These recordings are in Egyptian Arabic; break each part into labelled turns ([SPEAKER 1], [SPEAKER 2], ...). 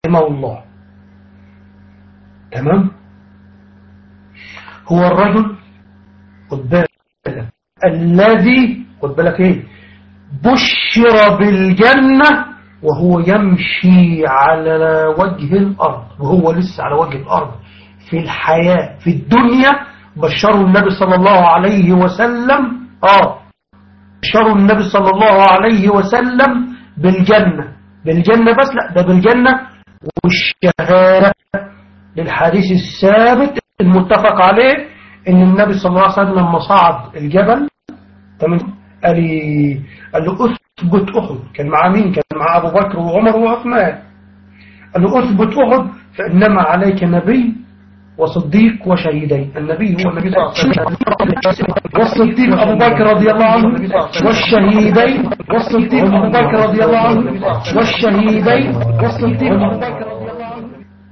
[SPEAKER 1] رحمه الله تمام هو الرجل خد بالك الذي خد بالك ايه بشر بالجنة وهو يمشي على وجه الأرض وهو لسه على وجه الأرض في الحياة في الدنيا بشروا النبي صلى الله عليه وسلم آه بشروا النبي صلى الله عليه وسلم بالجنة بالجنة بس لا ده بالجنة والشهادة للحديث الثابت المتفق عليه ان النبي صلى الله عليه وسلم لما صعد الجبل تمام قال لي قال له اثبت احد كان مع مين كان مع ابو بكر وعمر وعثمان قال له اثبت احد فانما عليك نبي وصديق وشهيدين النبي هو النبي صلى الله عليه وسلم والصديق أبو بكر رضي الله عنه والشهيدين والصديق أبو بكر رضي الله عنه والشهيدين والصديق أبو بكر رضي الله عنه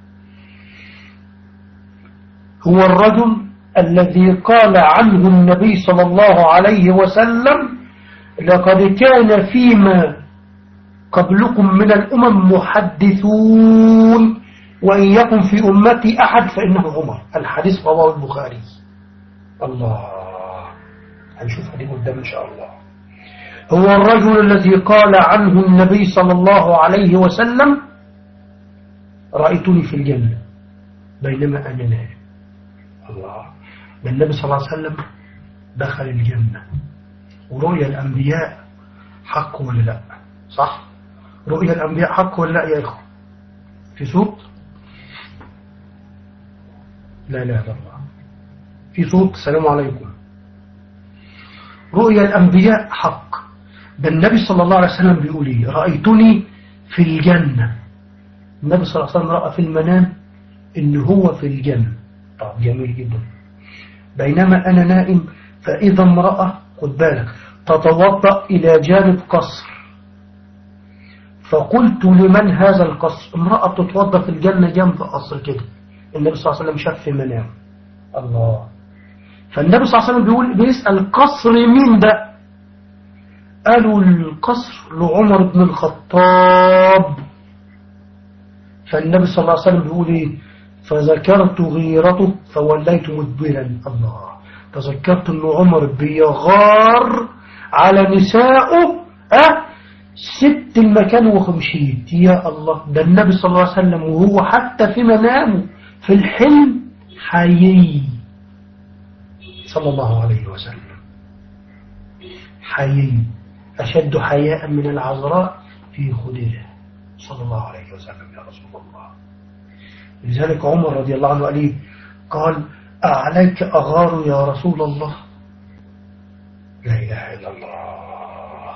[SPEAKER 1] هو الرجل الذي قال عنه النبي صلى الله عليه وسلم لقد كان فيما قبلكم من الأمم محدثون وإن يكن في أمتي أحد فإنه عمر الحديث رواه البخاري الله هنشوف هذه قدام إن شاء الله هو الرجل الذي قال عنه النبي صلى الله عليه وسلم رأيتني في الجنة بينما أنا نائم الله النبي صلى الله عليه وسلم دخل الجنة ورؤيا الأنبياء حق ولا لا صح رؤيا الأنبياء حق ولا لا يا إخوة في صوت لا إله إلا الله في صوت السلام عليكم رؤيا الأنبياء حق ده النبي صلى الله عليه وسلم بيقول إيه رأيتني في الجنة النبي صلى الله عليه وسلم رأى في المنام إن هو في الجنة طب جميل جدا بينما أنا نائم فإذا امرأة خد بالك تتوضأ إلى جانب قصر فقلت لمن هذا القصر امرأة تتوضأ في الجنة جنب قصر كده النبي صلى الله عليه وسلم شاف في منام الله فالنبي صلى الله عليه وسلم بيقول بيسأل قصر مين ده قالوا القصر لعمر بن الخطاب فالنبي صلى الله عليه وسلم بيقول ايه فذكرت غيرته فوليت مدبرا الله تذكرت ان عمر بيغار على نسائه أه سبت المكان وخمشيت يا الله ده النبي صلى الله عليه وسلم وهو حتى في منامه في الحلم حيي صلى الله عليه وسلم حيي أشد حياء من العذراء في خدرها صلى الله عليه وسلم يا رسول الله لذلك عمر رضي الله عنه قال قال أعليك أغار يا رسول الله لا إله إلا الله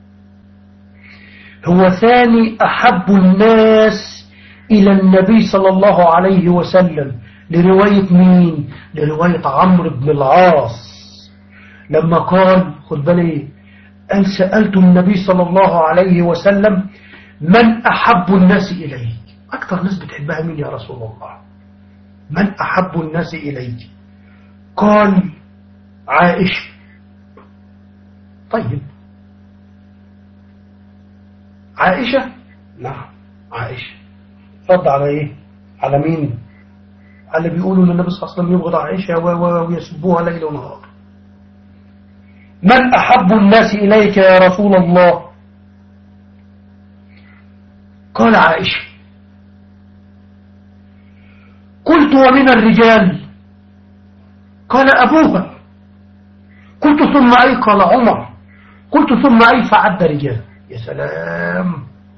[SPEAKER 1] هو ثاني أحب الناس إلى النبي صلى الله عليه وسلم لرواية مين لرواية عمرو بن العاص لما قال خد بالي قال سألت النبي صلى الله عليه وسلم من أحب الناس إليك أكثر ناس بتحبها مين يا رسول الله من أحب الناس إليك قال عائشة طيب عائشة نعم عائشة رد على ايه على مين على اللي بيقولوا ان النبي صلى الله عليه وسلم يبغض عائشة ويسبوها ليل ونهار من أحب الناس إليك يا رسول الله قال عائشة قلت ومن الرجال قال أبوها قلت ثم أي قال عمر قلت ثم أي فعد رجال يا سلام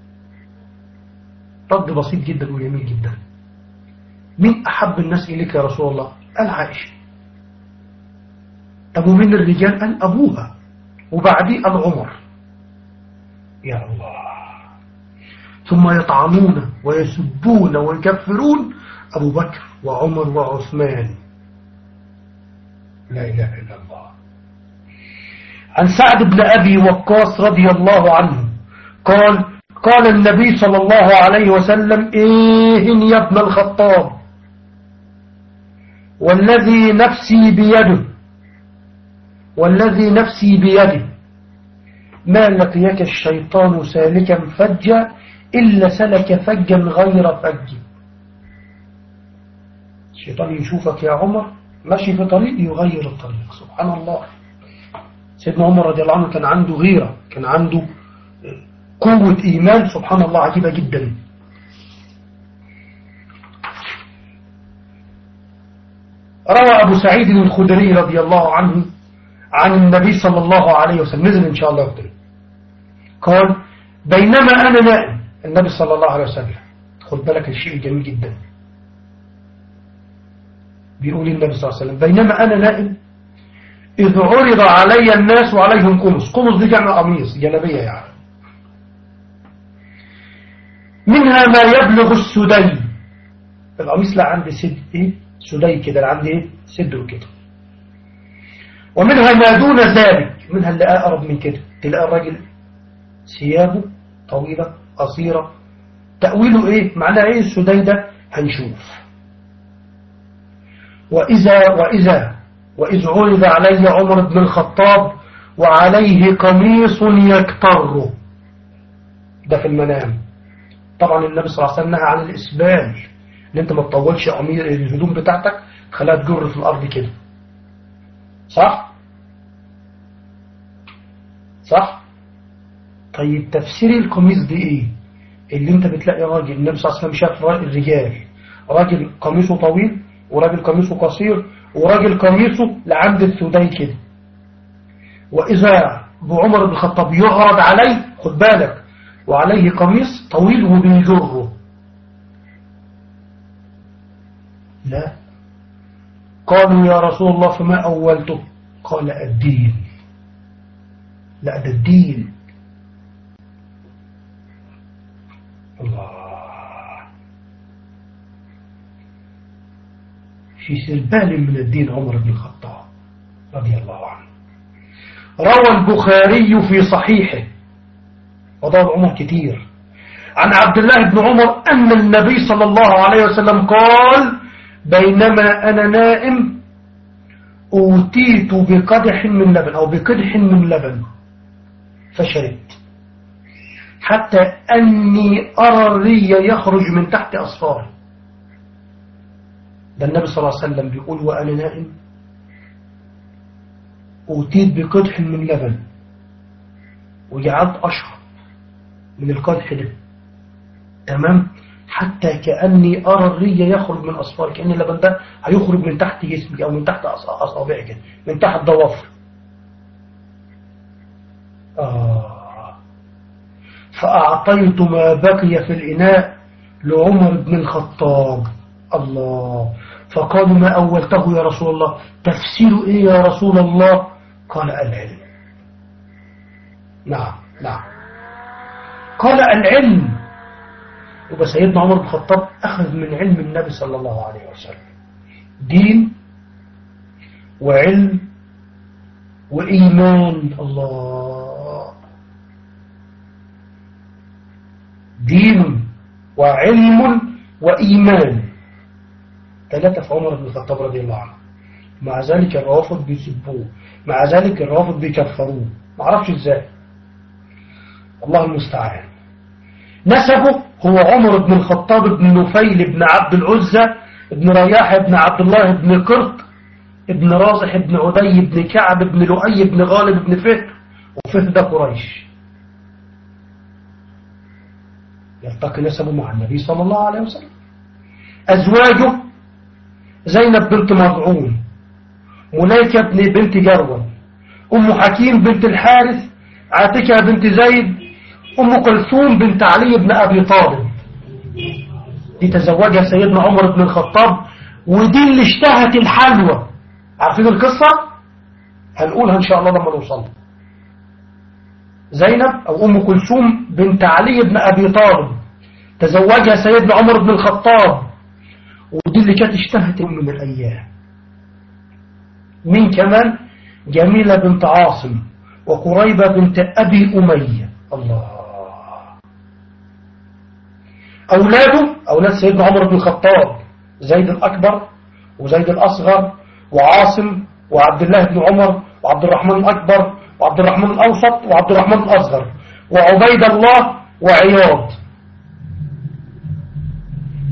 [SPEAKER 1] رد بسيط جدا وجميل جدا مين أحب الناس إليك يا رسول الله قال عائشة طب ومن الرجال قال أبوها وبعديه قال عمر يا الله ثم يطعنون ويسبون ويكفرون أبو بكر وعمر وعثمان لا إله إلا الله عن سعد بن أبي وقاص رضي الله عنه قال قال النبي صلى الله عليه وسلم إيه يا ابن الخطاب والذي نفسي بيده والذي نفسي بيده ما لقيك الشيطان سالكا فجا إلا سلك فجا غير فج الشيطان يشوفك يا عمر ماشي في طريق يغير الطريق سبحان الله سيدنا عمر رضي الله عنه كان عنده غيرة كان عنده قوة إيمان سبحان الله عجيبة جدا روى أبو سعيد الخدري رضي الله عنه عن النبي صلى الله عليه وسلم نزل إن شاء الله يقول قال بينما أنا نائم النبي صلى الله عليه وسلم خد بالك الشيء جميل جدا بيقول النبي صلى الله عليه وسلم بينما أنا نائم إذ عرض علي الناس وعليهم قمص قمص دي جمع قميص جلبية يعني منها ما يبلغ السدي القميص لا عندي سد ايه سدي كده لا عندي ايه صدر كده ومنها ما دون ذلك منها اللي أقرب من كده تلاقي الراجل ثيابه طويلة قصيرة تأويله ايه معناه ايه السدي ده هنشوف وإذا وإذا وإذ عرض علي عمر بن الخطاب وعليه قميص يكتر ده في المنام طبعا النبي صلى الله عليه وسلم نهى عن الإسبال ان انت ما تطولش أمير الهدوم بتاعتك خلاها تجر في الأرض كده صح صح طيب تفسير القميص دي ايه اللي انت بتلاقي راجل النبي صلى الله عليه وسلم شاف الرجال راجل قميصه طويل وراجل قميصه قصير وراجل قميصه لعند الثدي كده وإذا بعمر بن الخطاب يعرض عليه خد بالك وعليه قميص طويل وبيجره لا قالوا يا رسول الله فما أولته قال الدين لا ده الدين الله في سربال من الدين عمر بن الخطاب رضي الله عنه روى البخاري في صحيحه وضع عمر كتير عن عبد الله بن عمر أن النبي صلى الله عليه وسلم قال بينما أنا نائم أوتيت بقدح من لبن أو بقدح من لبن فشربت حتى أني أرى الري يخرج من تحت أصفاري ده النبي صلى الله عليه وسلم بيقول وأنا نائم أوتيت بقدح من لبن وجعلت أشرب من القدح ده تمام حتى كأني أرى الري يخرج من أصفار كأن اللبن ده هيخرج من تحت جسمي أو من تحت أصابعي كده من تحت ضوافر آه فأعطيت ما بقي في الإناء لعمر بن الخطاب الله فقالوا ما أولته يا رسول الله تفسير إيه يا رسول الله قال العلم نعم نعم قال العلم يبقى سيدنا عمر بن الخطاب أخذ من علم النبي صلى الله عليه وسلم دين وعلم وإيمان الله دين وعلم وإيمان ثلاثة في عمر بن الخطاب رضي الله عنه مع ذلك الروافض بيسبوه مع ذلك الروافض بيكفروه ما اعرفش ازاي الله المستعان نسبه هو عمر بن الخطاب بن نفيل بن عبد العزة بن رياح بن عبد الله بن قرط بن رازح بن عدي بن كعب بن لؤي بن غالب بن فهر وفهر ده قريش يلتقي نسبه مع النبي صلى الله عليه وسلم أزواجه زينب بنت مضعون ملايكة بنت جروة أم حكيم بنت الحارث عاتكة بنت زيد أم كلثوم بنت علي بن أبي طالب دي تزوجها سيدنا عمر بن الخطاب ودي اللي اشتهت الحلوى عارفين القصة هنقولها إن شاء الله لما نوصل زينب أو أم كلثوم بنت علي بن أبي طالب تزوجها سيدنا عمر بن الخطاب ودي اللي كانت اشتهت من الأيام مين كمان جميلة بنت عاصم وقريبة بنت أبي أمية الله أولاده أولاد سيدنا عمر بن الخطاب زيد الأكبر وزيد الأصغر وعاصم وعبد الله بن عمر وعبد الرحمن الأكبر وعبد الرحمن الأوسط وعبد الرحمن الأصغر وعبيد الله وعياض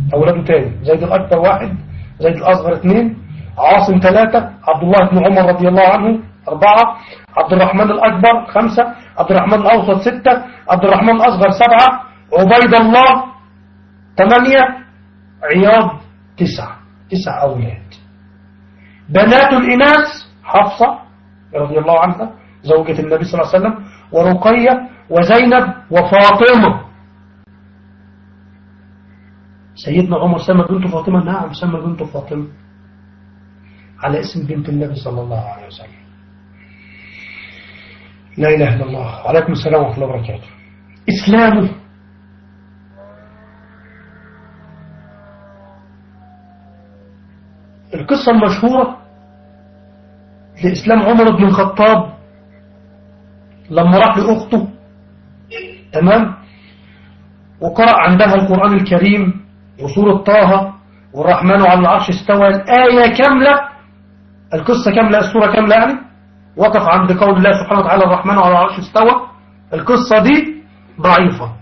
[SPEAKER 1] أولاده تاني زيد الأكبر واحد زيد الأصغر اثنين عاصم ثلاثة عبد الله بن عمر رضي الله عنه أربعة عبد الرحمن الأكبر خمسة عبد الرحمن الأوسط ستة عبد الرحمن الأصغر سبعة عبيد الله ثمانية عياض تسعة تسع أولاد بنات الإناث حفصة رضي الله عنها زوجة النبي صلى الله عليه وسلم ورقية وزينب وفاطمة سيدنا عمر سمى بنت فاطمة نعم سمى بنت فاطمة على اسم بنت النبي صلى الله عليه وسلم لا إله إلا الله عليكم السلام ورحمة الله وبركاته إسلامه القصة المشهورة لإسلام عمر بن الخطاب لما راح لأخته تمام وقرأ عندها القرآن الكريم وسورة طه والرحمن على العرش استوى الآية كاملة القصة كاملة السورة كاملة يعني وقف عند قول الله سبحانه وتعالى الرحمن على العرش استوى القصة دي ضعيفة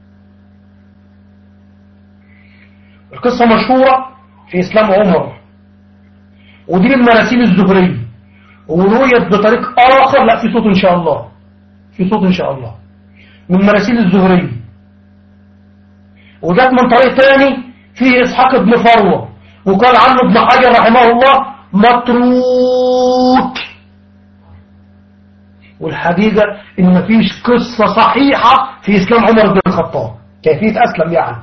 [SPEAKER 1] القصة مشهورة في إسلام عمر ودي من مراسيل الزهرية ورويت بطريق آخر لا في صوت إن شاء الله في صوت إن شاء الله من مراسيل الزهرية وجات من طريق تاني فيه إسحاق بن فروة وقال عنه ابن حجر رحمه الله متروك والحقيقة إن مفيش قصة صحيحة في إسلام عمر بن الخطاب كيفية أسلم يعني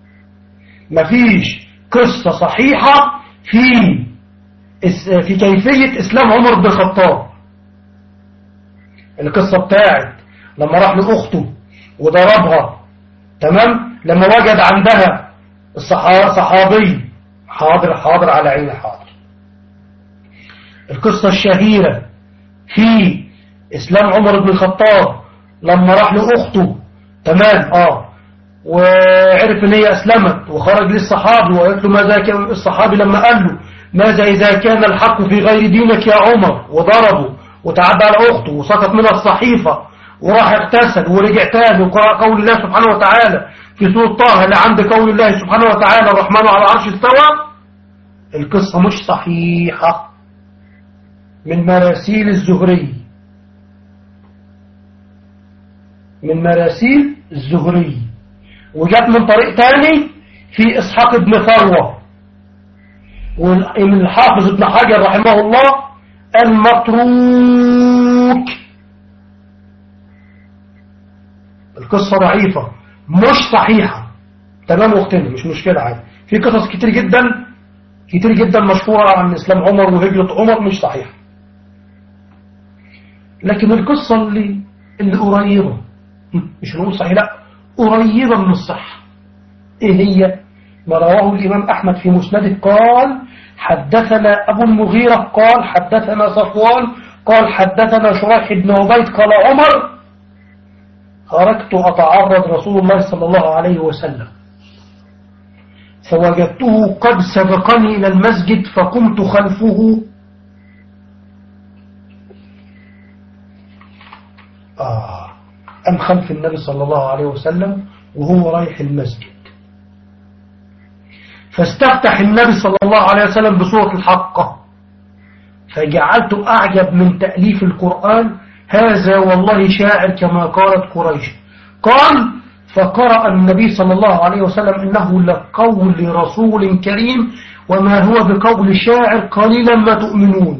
[SPEAKER 1] مفيش قصة صحيحة في في كيفية إسلام عمر بن الخطاب القصة بتاعت لما راح لأخته وضربها تمام لما وجد عندها الصحابي حاضر حاضر على عين حاضر القصة الشهيرة في إسلام عمر بن الخطاب لما راح لأخته تمام آه وعرف ان هي أسلمت وخرج للصحابي وقالت له ماذا كان الصحابي لما قال له ماذا إذا كان الحق في غير دينك يا عمر وضربه وتعدى على أخته وسقط منها الصحيفة وراح اغتسل ورجع تاني وقرأ قول الله سبحانه وتعالى في سورة طه اللي عند قول الله سبحانه وتعالى الرحمن على العرش استوى القصة مش صحيحة من مراسيل الزهري من مراسيل الزهري وجات من طريق تاني في إسحاق بن ثروة ومن الحافظ ابن حجر رحمه الله المتروك القصة ضعيفة مش صحيحة تمام واختنا مش مشكلة عادي في قصص كتير جدا كتير جدا مشهورة عن إسلام عمر وهجرة عمر مش صحيحة لكن القصة اللي اللي قريبة مش نقول صحيح لا قريبة من الصحة ايه هي ما رواه الإمام أحمد في مسنده قال حدثنا أبو المغيرة قال حدثنا صفوان قال حدثنا شريح بن عبيد قال عمر خرجت أتعرض رسول الله صلى الله عليه وسلم فوجدته قد سبقني إلى المسجد فقمت خلفه آه أم خلف النبي صلى الله عليه وسلم وهو رايح المسجد فاستفتح النبي صلى الله عليه وسلم بصورة الحقة فجعلت أعجب من تأليف القرآن هذا والله شاعر كما قالت قريش قال فقرأ النبي صلى الله عليه وسلم إنه لقول رسول كريم وما هو بقول شاعر قليلا ما تؤمنون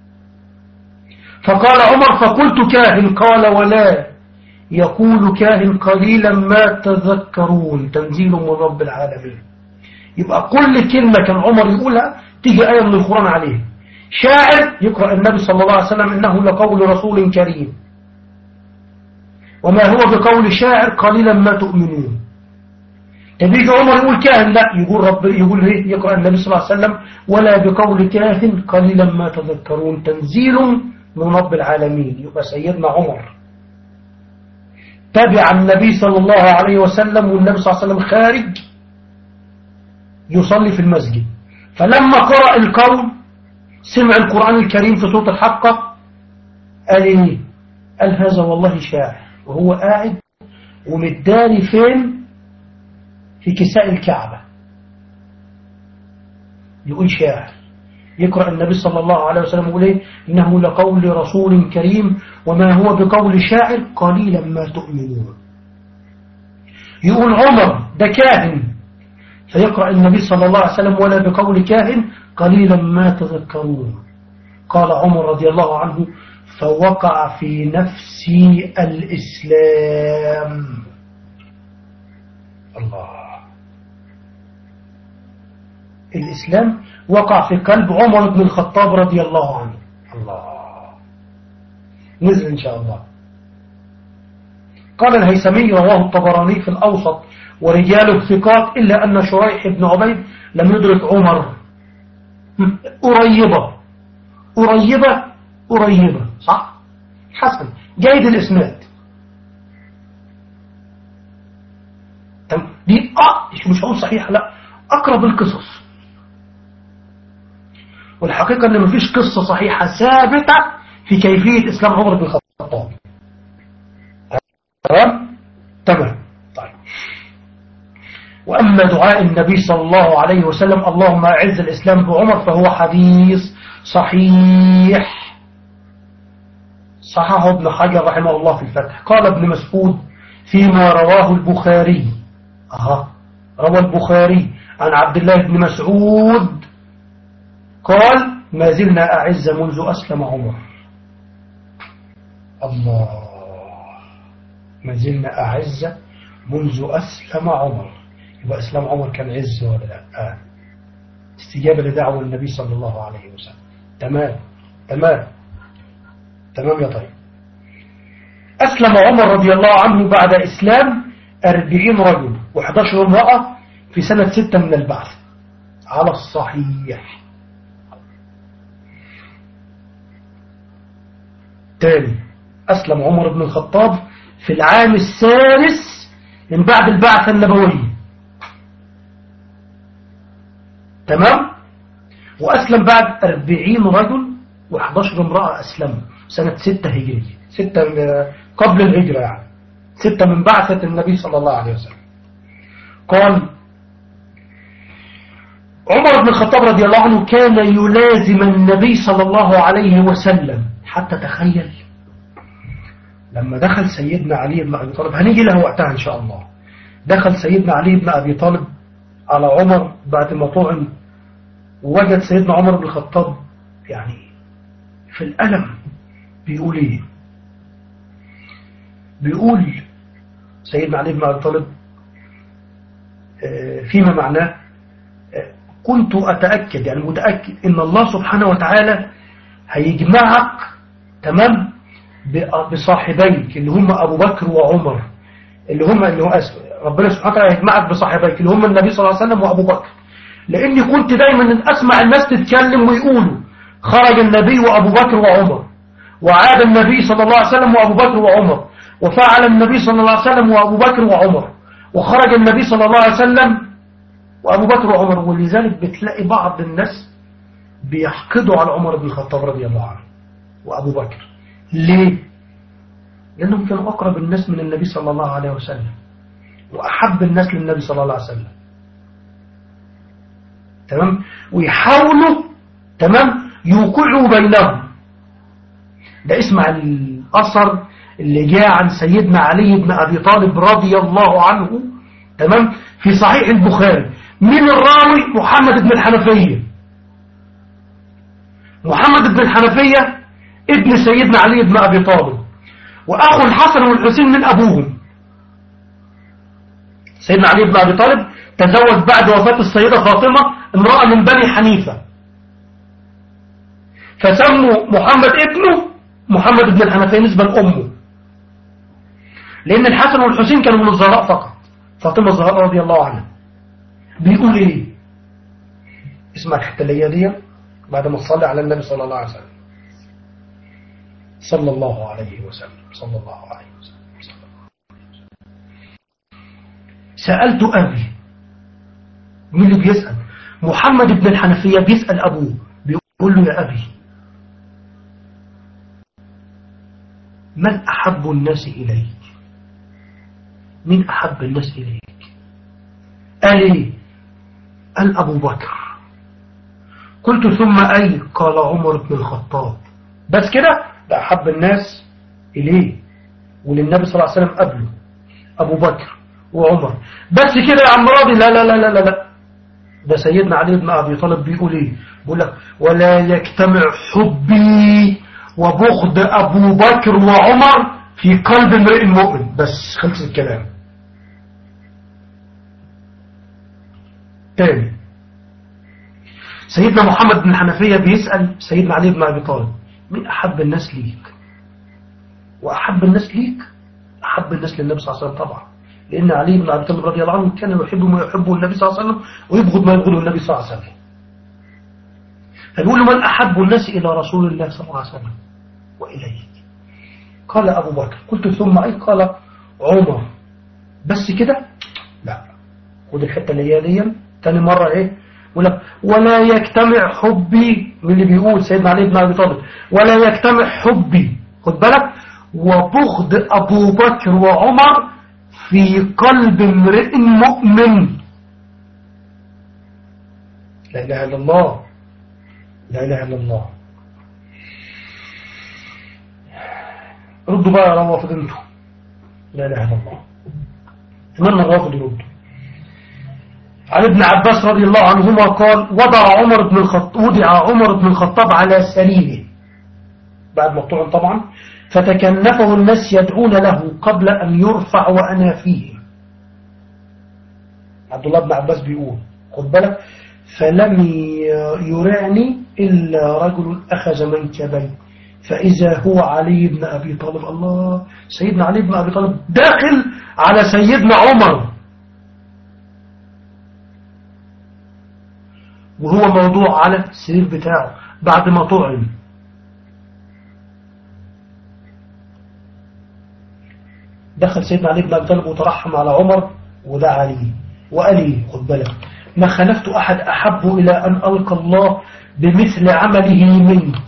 [SPEAKER 1] فقال عمر فقلت كاهن قال ولا يقول كاهن قليلا ما تذكرون تنزيل من رب العالمين يبقى كل كلمة كان عمر يقولها تيجي آية من القرآن عليه شاعر يقرأ النبي صلى الله عليه وسلم إنه لقول رسول كريم وما هو بقول شاعر قليلا ما تؤمنون تبيجي عمر يقول كاهن لا يقول رب يقول ايه يقرأ النبي صلى الله عليه وسلم ولا بقول كاهن قليلا ما تذكرون تنزيل من رب العالمين يبقى سيدنا عمر تبع النبي صلى الله عليه وسلم والنبي صلى الله عليه وسلم خارج يصلي في المسجد فلما قرأ القوم سمع القرآن الكريم في صوت الحقة قال ايه قال هذا والله شاعر وهو قاعد ومداري فين في كساء الكعبة يقول شاعر يقرأ النبي صلى الله عليه وسلم يقول إيه إنه لقول رسول كريم وما هو بقول شاعر قليلا ما تؤمنون يقول عمر ده كاهن فيقرأ النبي صلى الله عليه وسلم ولا بقول كاهن قليلا ما تذكرون قال عمر رضي الله عنه فوقع في نفسي الإسلام الله الإسلام وقع في قلب عمر بن الخطاب رضي الله عنه الله نزل إن شاء الله قال الهيثمي رواه الطبراني في الأوسط ورجاله ثقات إلا أن شريح بن عبيد لم يدرك عمر قريبة قريبة قريبة صح حسن جيد الإسناد دي اه مش هقول صحيح لا أقرب القصص والحقيقة أن مفيش قصة صحيحة ثابتة في كيفية إسلام عمر بن الخطاب تمام تمام طيب وأما دعاء النبي صلى الله عليه وسلم اللهم أعز الإسلام بعمر فهو حديث صحيح صححه ابن حجر رحمه الله في الفتح قال ابن مسعود فيما رواه البخاري أها روى البخاري عن عبد الله بن مسعود قال ما زلنا أعز منذ أسلم عمر الله ما زلنا أعز منذ أسلم عمر يبقى إسلام عمر كان عز ولا لا آه. استجابة لدعوة النبي صلى الله عليه وسلم تمام تمام تمام يا طيب أسلم عمر رضي الله عنه بعد إسلام أربعين رجل و11 امرأة في سنة ستة من البعث على الصحيح تاني أسلم عمر بن الخطاب في العام السادس من بعد البعثة النبوية تمام وأسلم بعد أربعين رجل و11 امرأة أسلموا سنة ستة هجرية ستة قبل الهجرة يعني ستة من بعثة النبي صلى الله عليه وسلم قال عمر بن الخطاب رضي الله عنه كان يلازم النبي صلى الله عليه وسلم حتى تخيل لما دخل سيدنا علي بن أبي طالب هنيجي له وقتها إن شاء الله دخل سيدنا علي بن أبي طالب على عمر بعد ما طعن ووجد سيدنا عمر بن الخطاب يعني في الألم بيقول إيه بيقول سيدنا علي بن أبي طالب آه، فيما معناه آه، كنت أتأكد يعني متأكد إن الله سبحانه وتعالى هيجمعك تمام بصاحبيك اللي هم أبو بكر وعمر اللي هم اللي هو أسف ربنا سبحانه وتعالى يجمعك بصاحبيك اللي هم النبي صلى الله عليه وسلم وأبو بكر لأني كنت دايما أسمع الناس تتكلم ويقولوا خرج النبي وأبو بكر وعمر وعاد النبي صلى الله عليه وسلم وأبو بكر وعمر وفعل النبي صلى الله عليه وسلم وأبو بكر وعمر وخرج النبي صلى الله عليه وسلم وأبو بكر وعمر ولذلك بتلاقي بعض الناس بيحقدوا على عمر بن الخطاب رضي الله عنه وأبو بكر ليه؟ لأنهم كانوا أقرب الناس من النبي صلى الله عليه وسلم وأحب الناس للنبي صلى الله عليه وسلم تمام ويحاولوا تمام يوقعوا بينهم ده اسمع الأثر اللي جاء عن سيدنا علي بن أبي طالب رضي الله عنه تمام في صحيح البخاري من الراوي محمد بن الحنفية محمد بن الحنفية ابن سيدنا علي بن أبي طالب وأخو الحسن والحسين من أبوهم سيدنا علي بن أبي طالب تزوج بعد وفاة السيدة فاطمة امرأة من بني حنيفة فسموا محمد ابنه محمد بن الحنفية نسبة لأمه لأن الحسن والحسين كانوا من الزهراء فقط فاطمة الزهراء رضي الله عنها بيقول إيه اسمع الحتة اللي دي بعد ما تصلي على النبي صلى الله عليه وسلم صلى الله عليه وسلم صلى الله عليه وسلم سألت أبي مين اللي بيسأل محمد بن الحنفية بيسأل أبوه بيقول له يا أبي من أحب الناس إليك من أحب الناس إليك قال إيه قال أبو بكر قلت ثم أي قال عمر بن الخطاب بس كده ده أحب الناس إليه وللنبي صلى الله عليه وسلم قبله أبو بكر وعمر بس كده يا عم راضي لا لا لا لا لا, لا. ده سيدنا علي بن أبي طالب بيقول إيه بيقول لك ولا يجتمع حبي وبغض أبو بكر وعمر في قلب امرئ مؤمن بس خلص الكلام تاني سيدنا محمد بن الحنفية بيسأل سيدنا علي بن أبي طالب مين أحب الناس ليك وأحب الناس ليك أحب الناس للنبي صلى الله عليه وسلم طبعا لأن علي بن أبي طالب رضي الله عنه كان يحب ما يحبه النبي صلى الله عليه وسلم ويبغض ما يبغضه النبي صلى الله عليه وسلم فنقول من أحب الناس إلى رسول الله صلى الله عليه وسلم وإليه قال أبو بكر قلت ثم أي قال عمر بس كده لا خد الحتة اللياليا تاني مرة إيه ولا, ولا يجتمع حبي من اللي بيقول سيدنا علي بن أبي طالب ولا يجتمع حبي خد بالك وبغض أبو بكر وعمر في قلب امرئ مؤمن لا إله إلا الله لا إله إلا الله ردوا بقى يا روافض انتوا لا إله إلا الله اتمنى الرافض يردوا عن ابن عباس رضي الله عنهما قال وضع عمر بن الخطاب وضع عمر بن الخطاب على سريره بعد مقطوع طبعا فتكنفه الناس يدعون له قبل أن يرفع وأنا فيه عبد الله بن عباس بيقول خد بالك فلم يرعني إلا رجل أخذ منكبي فإذا هو علي بن أبي طالب الله سيدنا علي بن أبي طالب داخل على سيدنا عمر وهو موضوع على السرير بتاعه بعد ما طعن دخل سيدنا علي بن أبي طالب وترحم على عمر ودعا علي وقال لي خد بالك ما خلفت أحد أحب إلى أن ألقى الله بمثل عمله منك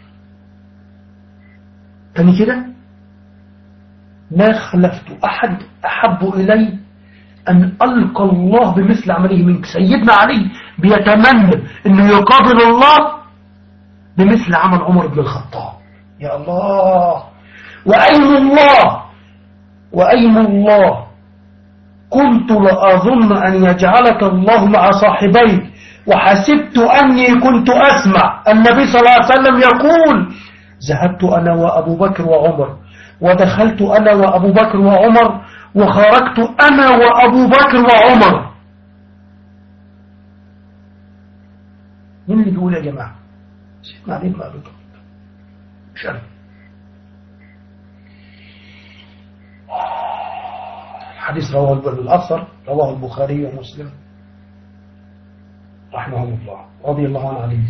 [SPEAKER 1] تاني كده ما خلفت أحد أحب إلي أن ألقى الله بمثل عمله منك سيدنا علي بيتمنى أنه يقابل الله بمثل عمل عمر بن الخطاب يا الله وأيم الله وأيم الله كنت لأظن أن يجعلك الله مع صاحبيك وحسبت أني كنت أسمع النبي صلى الله عليه وسلم يقول ذهبت أنا وأبو بكر وعمر ودخلت أنا وأبو بكر وعمر وخرجت أنا وأبو بكر وعمر مين اللي بيقول يا جماعة سيدنا علي بن أبي طالب مش أنا حديث رواه الأثر رواه البخاري ومسلم رحمه الله رضي الله عنه عليه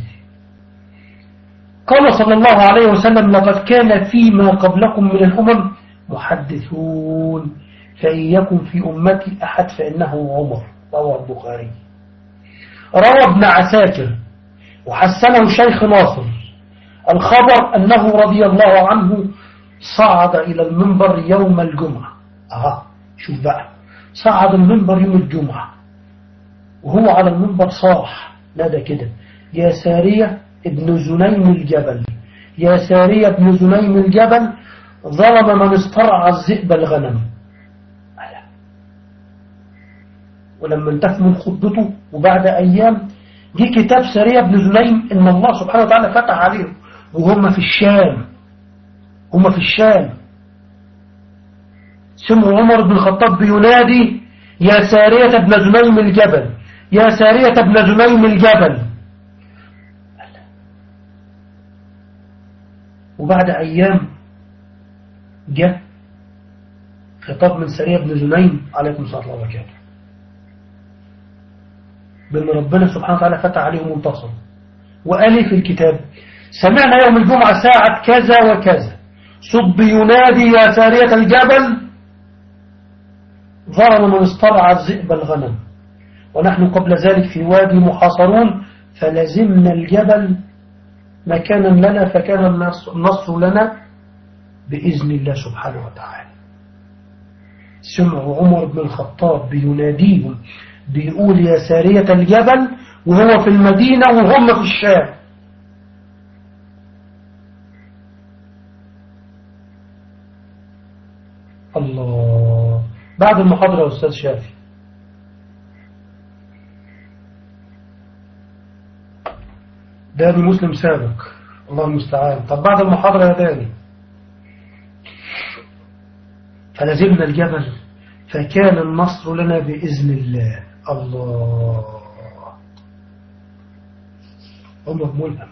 [SPEAKER 1] قال صلى الله عليه وسلم لقد كان فيما قبلكم من الأمم محدثون فإن يكن في أمتي أحد فإنه عمر رواه البخاري روى ابن عساكر وحسنه شيخ ناصر الخبر أنه رضي الله عنه صعد إلى المنبر يوم الجمعة أها شوف بقى صعد المنبر يوم الجمعة وهو على المنبر صاح نادى كده يا سارية ابن زنيم الجبل يا سارية ابن زنيم الجبل ظلم من استرعى الذئب الغنم ولما انتهت من خطبته وبعد أيام جه كتاب سارية ابن زنيم إن الله سبحانه وتعالى فتح عليهم وهم في الشام هم في الشام سمعوا عمر بن الخطاب بينادي يا سارية ابن زنيم الجبل يا سارية ابن زنيم الجبل وبعد أيام جاء خطاب من سارية بن زنيم عليكم الصلاة الله وبركاته بأن ربنا سبحانه وتعالى فتح عليهم منتصر وقال في الكتاب سمعنا يوم الجمعة ساعة كذا وكذا صب ينادي يا سارية الجبل ظلم من استرعى الذئب الغنم ونحن قبل ذلك في وادي محاصرون فلزمنا الجبل مكانا لنا فكان النصر لنا بإذن الله سبحانه وتعالى سمع عمر بن الخطاب بيناديهم بيقول يا سارية الجبل وهو في المدينة وهم في الشام الله بعد المحاضرة يا أستاذ شافي داني مسلم سابق الله المستعان طب بعد المحاضرة يا داني فلزمنا الجبل فكان النصر لنا بإذن الله الله عمر ملهم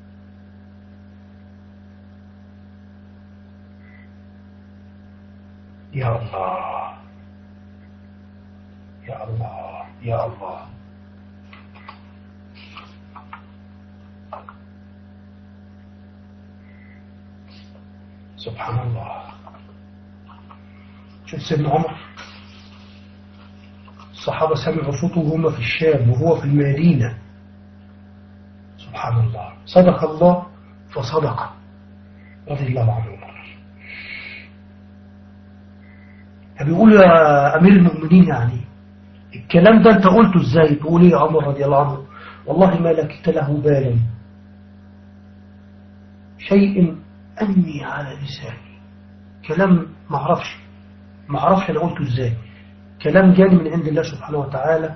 [SPEAKER 1] يا الله يا الله يا الله سبحان الله شوف سيدنا عمر الصحابة سمعوا صوته وهم في الشام وهو في المدينة سبحان الله صدق الله فصدق رضي الله عنه فبيقول يا أمير المؤمنين يعني الكلام ده أنت قلته إزاي تقول إيه يا عمر رضي الله عنه والله ما لكت له بالا شيء أني على لساني كلام ما اعرفش ما اعرفش أنا قلته إزاي كلام جاني من عند الله سبحانه وتعالى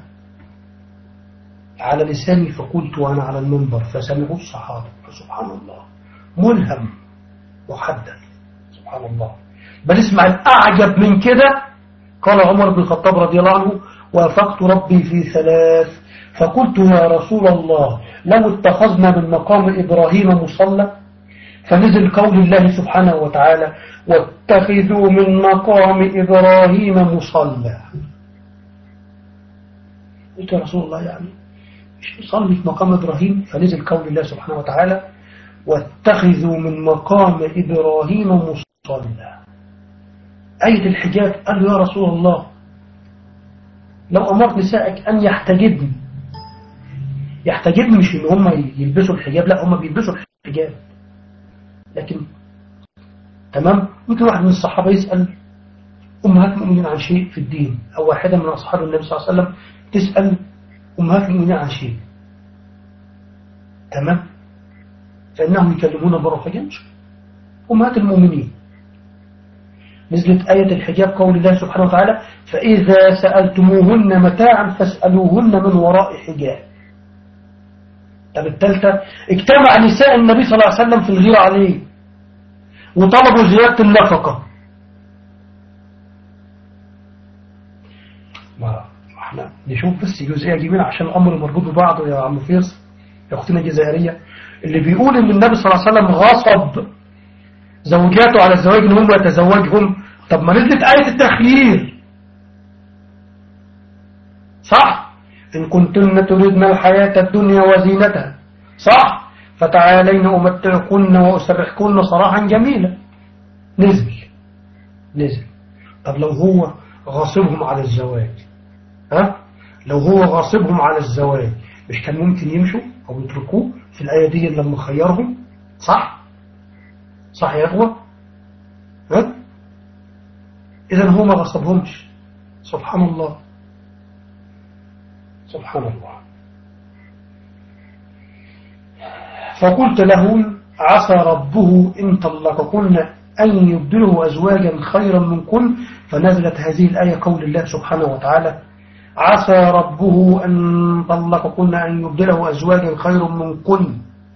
[SPEAKER 1] على لساني فقلت وأنا على المنبر فسمعوا الصحابة سبحان الله ملهم محدث سبحان الله بل اسمع الأعجب من كده قال عمر بن الخطاب رضي الله عنه وافقت ربي في ثلاث فقلت يا رسول الله لو اتخذنا من مقام إبراهيم مصلى فنزل قول الله سبحانه وتعالى واتخذوا من مقام إبراهيم مصلى قلت يا رسول الله يعني مش نصلي في مقام إبراهيم فنزل قول الله سبحانه وتعالى واتخذوا من مقام إبراهيم مصلى آية الحجاب قال له يا رسول الله لو أمرت نسائك أن يحتجبن يحتجبن مش إن هم يلبسوا الحجاب لا هم بيلبسوا الحجاب لكن تمام ممكن واحد من الصحابة يسأل أمهات المؤمنين عن شيء في الدين أو واحدة من أصحاب النبي صلى الله عليه وسلم تسأل أمهات المؤمنين عن شيء تمام فإنهم يكلمون برا فجنش أمهات المؤمنين نزلت آية الحجاب قول الله سبحانه وتعالى فإذا سألتموهن متاعا فاسألوهن من وراء حجاب طب الثالثة اجتمع نساء النبي صلى الله عليه وسلم في الغيرة عليه وطلبوا زيادة النفقة ما احنا نشوف بس جزئية جميلة عشان الأمر مربوط ببعضه يا عم فيصل يا أختنا الجزائرية اللي بيقول ان النبي صلى الله عليه وسلم غصب زوجاته على الزواج ان هم يتزوجهم طب ما نزلت آية التخيير صح إن كنتن تريدن الحياة الدنيا وزينتها صح فتعالين أمتعكن وأسرحكن صراحا جميلا نزل نزل طب لو هو غاصبهم على الزواج ها لو هو غاصبهم على الزواج مش كان ممكن يمشوا أو يتركوه في الآية دي لما خيرهم صح صح يا أخوة ها إذا هو ما غصبهمش سبحان الله سبحان الله فقلت له عسى ربه إن طلقكن أن يبدله أزواجا خيرا من كن فنزلت هذه الآية قول الله سبحانه وتعالى عسى ربه أن طلقكن أن يبدله أزواجا خيرا من كن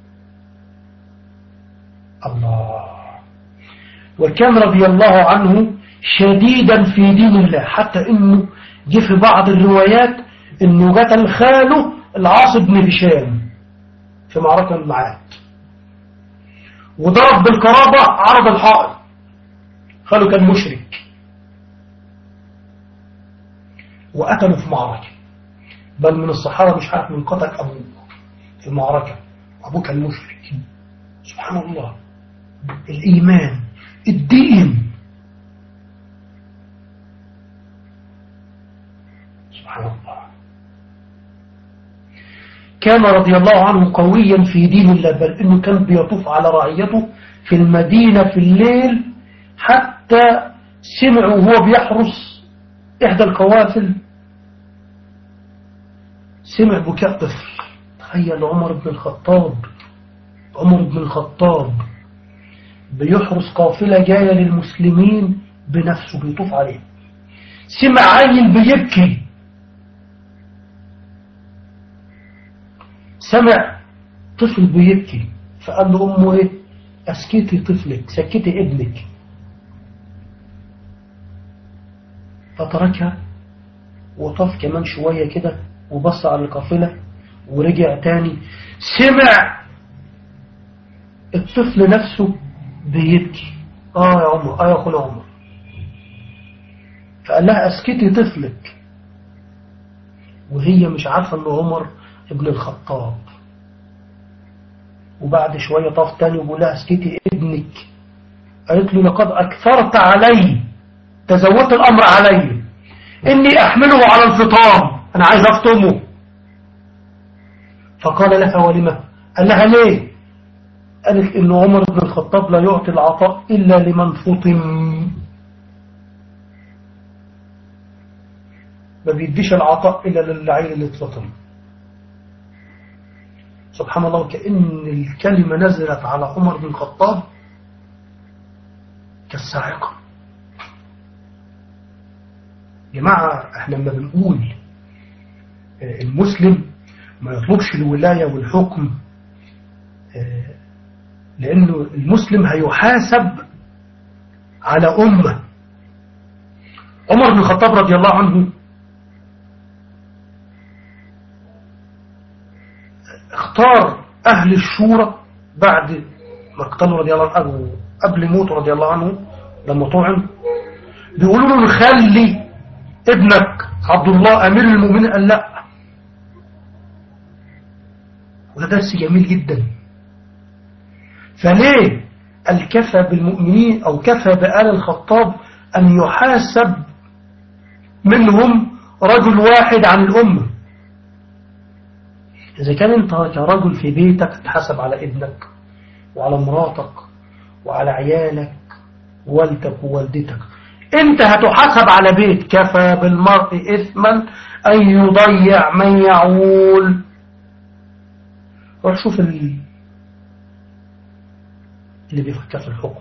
[SPEAKER 1] الله وكان رضي الله عنه شديدا في دين الله حتى انه جه في بعض الروايات انه قتل خاله العاص بن هشام في معركة المعاد وضرب بالقرابة عرض الحائط خاله كان مشرك وقتله في معركة بل من الصحابة مش عارف من قتل أبوه في المعركة أبوه كان مشرك سبحان الله الإيمان الدين سبحان الله كان رضي الله عنه قويا في دين الله بل إنه كان بيطوف على رعيته في المدينة في الليل حتى سمعوا وهو بيحرس إحدى القوافل سمع بكاء طفل تخيل عمر بن الخطاب عمر بن الخطاب بيحرس قافلة جاية للمسلمين بنفسه بيطوف عليه سمع عيل بيبكي سمع طفل بيبكي فقال له أمه إيه أسكتي طفلك سكتي ابنك فتركها وطاف كمان شوية كده وبص على القافلة ورجع تاني سمع الطفل نفسه بيبكي اه يا عمر اه يا اخونا عمر فقال لها اسكتي طفلك وهي مش عارفة ان عمر ابن الخطاب وبعد شوية طاف تاني وبقول لها اسكتي ابنك قالت له لقد أكثرت علي تزودت الأمر علي إني أحمله على الفطام أنا عايز أفطمه فقال لها ولما قال لها ليه قالت إن عمر بن الخطاب لا يعطي العطاء إلا لمن فطم ما بيديش العطاء إلا للعين اللي اتفطم سبحان الله كأن الكلمة نزلت على عمر بن الخطاب كالصاعقة جماعة احنا لما بنقول المسلم ما يطلبش الولاية والحكم لأنه المسلم هيحاسب على أمة عمر بن الخطاب رضي الله عنه اختار أهل الشورى بعد مقتله رضي الله عنه قبل موته رضي الله عنه لما طعن بيقولوا له نخلي ابنك عبد الله أمير المؤمنين قال لا وده درس جميل جدا فليه الكفى بالمؤمنين أو كفى بآل الخطاب أن يحاسب منهم رجل واحد عن الأمة إذا كان أنت كرجل في بيتك تحاسب على ابنك وعلى مراتك وعلى عيالك والدك ووالدتك أنت هتحاسب على بيت كفى بالمرء إثما أن يضيع من يعول روح شوف اللي, اللي بيفكر في الحكم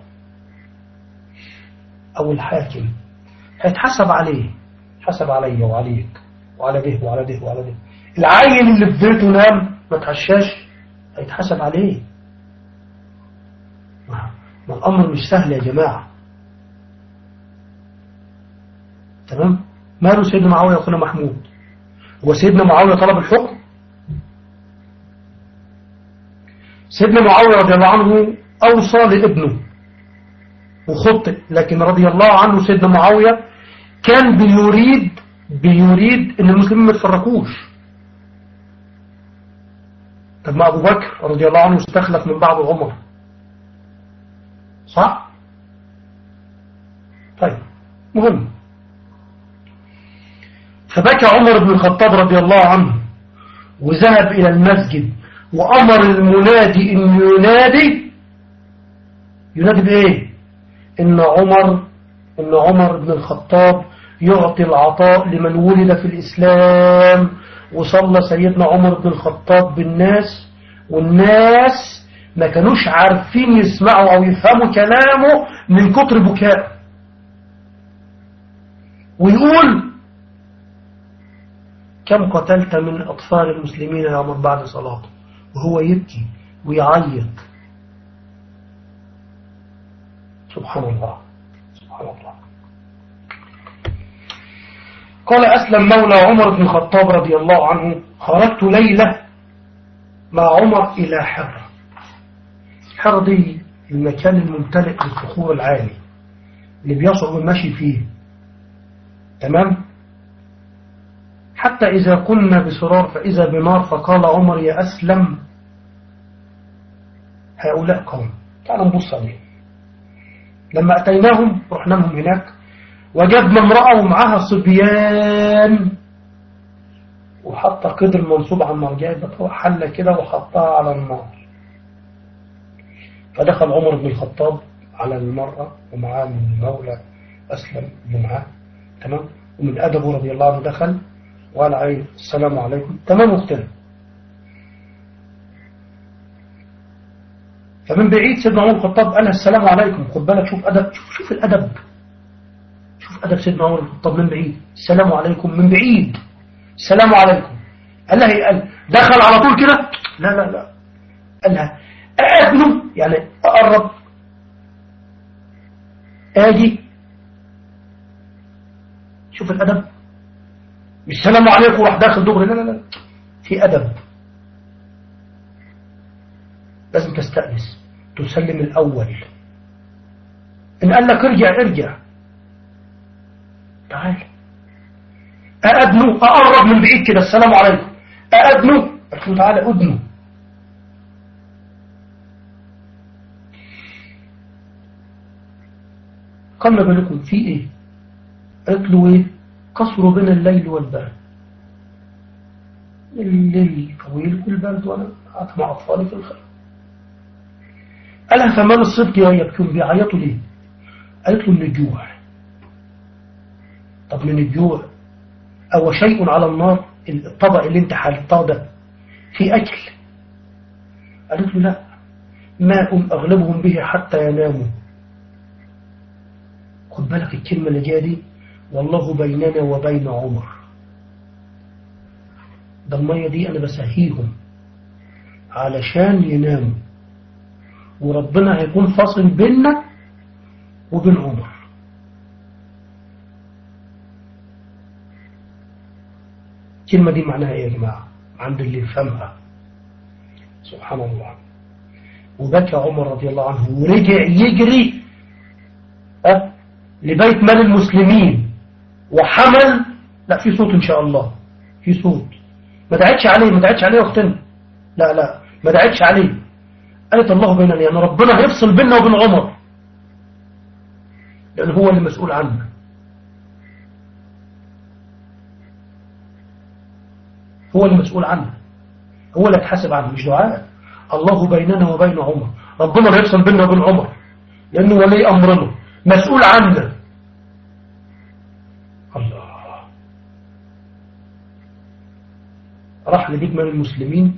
[SPEAKER 1] أو الحاكم هيتحسب عليه حسب علي وعليك وعلى ده وعلى ده وعلى ده العين اللي في بيته نام ما تحشاش هيتحسب عليه ما الأمر مش سهل يا جماعة تمام ماله سيدنا معاوية أخونا محمود هو سيدنا معاوية طلب الحكم سيدنا معاوية رضي الله عنه أوصى لابنه وخطئ لكن رضي الله عنه سيدنا معاوية كان بيريد بيريد ان المسلمين ما يتفرقوش طب ما ابو بكر رضي الله عنه استخلف من بعد عمر صح طيب مهم فبكى عمر بن الخطاب رضي الله عنه وذهب إلى المسجد وأمر المنادي أن ينادي ينادي بإيه إن عمر إن عمر بن الخطاب يعطي العطاء لمن ولد في الإسلام وصلى سيدنا عمر بن الخطاب بالناس والناس ما كانوش عارفين يسمعوا أو يفهموا كلامه من كتر بكاء ويقول كم قتلت من أطفال المسلمين يا عمر بعد صلاته وهو يبكي ويعيط سبحان الله سبحان الله قال أسلم مولى عمر بن الخطاب رضي الله عنه خرجت ليلة مع عمر إلى حر حر دي المكان الممتلئ بالصخور العالي اللي بيصعب المشي فيه تمام حتى إذا كنا بسرار فإذا بنار فقال عمر يا أسلم هؤلاء قوم تعالوا نبص عليهم لما أتيناهم رحنا لهم هناك وجدنا امرأة ومعها صبيان وحط قدر منصوب على النار جايبة حلة كده وحطها على النار فدخل عمر بن الخطاب على المرأة ومعاه من مولى أسلم اللي معاه تمام ومن أدبه رضي الله عنه دخل وقال عليه السلام عليكم تمام اختنا فمن بعيد سيدنا عمر الخطاب قال السلام عليكم خد بالك شوف أدب شوف, شوف الأدب شوف أدب سيدنا عمر الخطاب من بعيد السلام عليكم من بعيد السلام عليكم قال لها إيه؟ قال دخل على طول كده لا لا لا قال لها أأدنو يعني أقرب آجي شوف الأدب مش سلام عليكم وراح داخل دغري لا لا لا في أدب لازم تستأنس تسلم الأول إن قال لك ارجع ارجع تعال أأدنو أقرب من بعيد كده السلام عليكم أأدنو قلت له تعالى أدنو قال ما بالكم في إيه قلت له إيه قصر بين الليل والبرد الليل طويل والبرد وأنا قعدت مع أطفالي في الخير قالها فمال الصدق يبكون بيعيطوا ليه قالت له من الجوع طب من الجوع أو شيء على النار الطبق اللي انت حالطاه ده في أكل قالت له لا ماء أغلبهم به حتى يناموا خد بالك الكلمة اللي جايه دي والله بيننا وبين عمر ده المية دي أنا بسهيهم علشان يناموا وربنا هيكون فاصل بيننا وبين عمر الكلمة دي معناها ايه يا جماعة عند اللي يفهمها سبحان الله وبكى عمر رضي الله عنه ورجع يجري أه؟ لبيت مال المسلمين وحمل لا في صوت ان شاء الله في صوت ما دعتش عليه ما دعتش عليه اختنا لا لا ما دعتش عليه قالت الله بيننا يعني ربنا هيفصل بيننا وبين عمر لأن هو اللي مسؤول عنه هو اللي مسؤول عنه هو اللي يتحاسب عنه مش دعاء الله بيننا وبين عمر ربنا اللي يفصل بيننا وبين عمر لأنه ولي أمرنا مسؤول عنا الله راح لبيت من المسلمين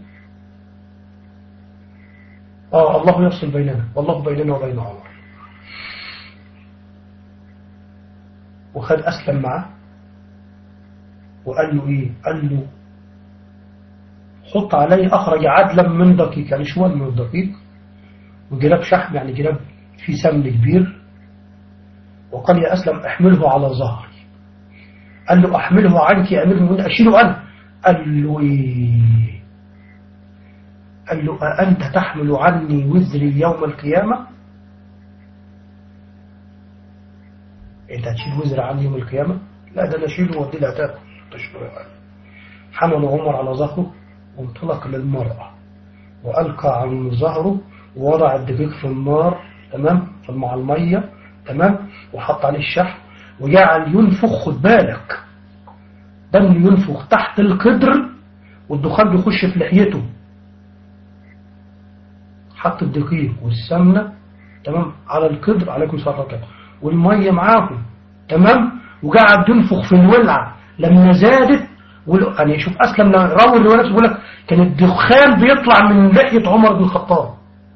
[SPEAKER 1] آه الله يفصل بيننا والله بيننا وبين عمر وخد أسلم معه وقال له إيه قال له حط عليه أخرج عدلا من دقيق يعني شوال من الدقيق وجلاب شحم يعني جلاب فيه سمن كبير وقال يا أسلم احمله على ظهري قال له أحمله عنك يا أمير المؤمنين أشيله أنا قال له إيه قال له أأنت تحمل عني وزري يوم القيامة أنت هتشيل وزر عني يوم القيامة لا ده أنا أشيله وأدي لها تاكل تشكر حمل عمر على ظهره وانطلق للمرأة وألقى عن ظهره ووضع الدقيق في النار تمام مع المية تمام وحط عليه الشحم وجعل ينفخ خد بالك ده ينفخ تحت القدر والدخان بيخش في لحيته حط الدقيق والسمنة تمام على القدر عليكم الصلاة والسلام والمية معاهم تمام وقعد ينفخ في الولعة لما زادت يعني شوف أسلم لما راوي الرواية بيقول لك كان الدخان بيطلع من لحية عمر بن الخطاب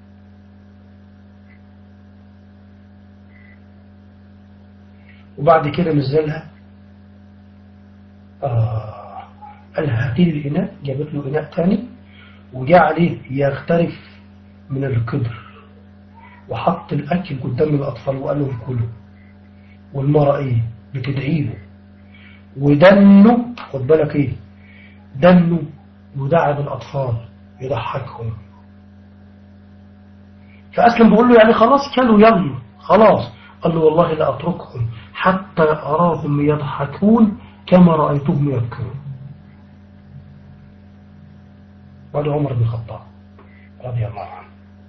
[SPEAKER 1] وبعد كده نزلها آه قال هاتي لي الإناء جابت له إناء تاني وجاء عليه يغترف من القدر وحط الأكل قدام الأطفال وقال لهم كلوا والمرأة إيه بتدعي له ودنه خد بالك إيه دنه يدعب الأطفال يضحكهم فأسلم بيقول له يعني خلاص كلوا يلا خلاص قال له والله لا أتركهم حتى أراهم يضحكون كما رأيتهم يبكون وهذا عمر بن الخطاب رضي الله عنه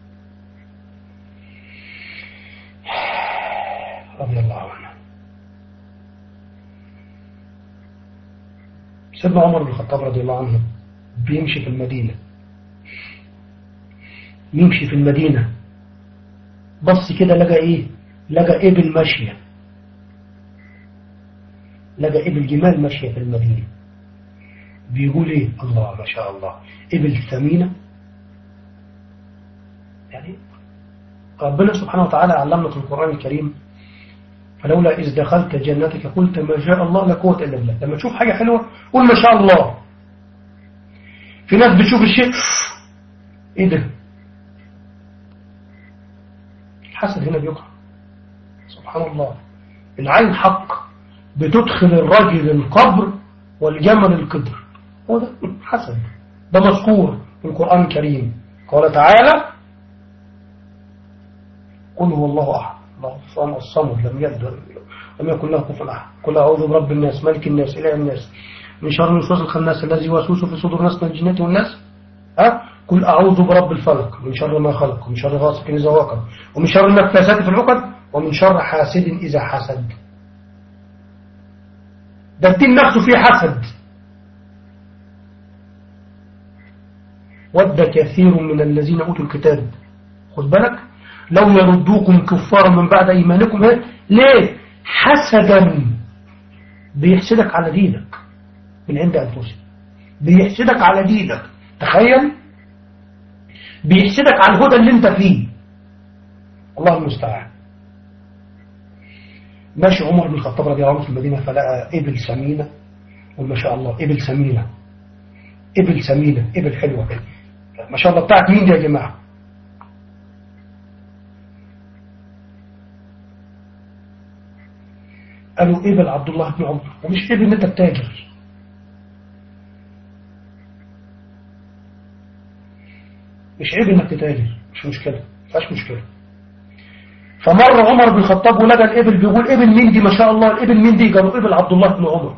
[SPEAKER 1] رضي الله عنه سيدنا عمر بن الخطاب رضي الله عنه بيمشي في المدينة يمشي في المدينة بص كده لقى ايه لقى ابل ماشية لقى ابل جمال ماشية في المدينة بيقول ايه الله ما شاء الله ابل ثمينة يعني ربنا سبحانه وتعالى علمنا في القرآن الكريم فلولا إذ دخلت جنتك قلت ما شاء الله لا قوة إلا بالله لما تشوف حاجة حلوة قول ما شاء الله في ناس بتشوف الشيء ايه ده الحسد هنا بيقع سبحان الله العين حق بتدخل الرجل القبر والجمل القدر هو ده حسد ده مذكور في القرآن الكريم قال تعالى قل هو الله أحد الله الصمد لم يلد لم يكن له كفوا أحد قل أعوذ برب الناس ملك الناس إله الناس من شر الوسواس الخناس الذي يوسوس في صدور الناس من الجنة والناس ها قل أعوذ برب الفلق من شر ما خلق ومن شر غاسق إذا وقب ومن شر النفاثات في العقد ومن شر حاسد إذا حسد ده الدين نفسه فيه حسد ود كثير من الذين أوتوا الكتاب خد بالك لو يردوكم كفارا من بعد إيمانكم إيه؟ ليه حسدا بيحسدك على دينك من عند أنفسهم بيحسدك على دينك تخيل بيحسدك على الهدى اللي انت فيه الله المستعان ماشي عمر بن الخطاب رضي الله عنه في المدينة فلقى إبل سمينة وما شاء الله إبل سمينة إبل سمينة إبل حلوة كده ما شاء الله بتاعت مين دي يا جماعة قالوا إبل عبد الله بن عمر ومش إبل انت التاجر مش عيب انك تتاجر مش مشكلة فاش مشكلة فمر عمر بن الخطاب ولقى الإبل بيقول إبل مين دي ما شاء الله الإبل مين دي قالوا إبل عبد الله بن عمر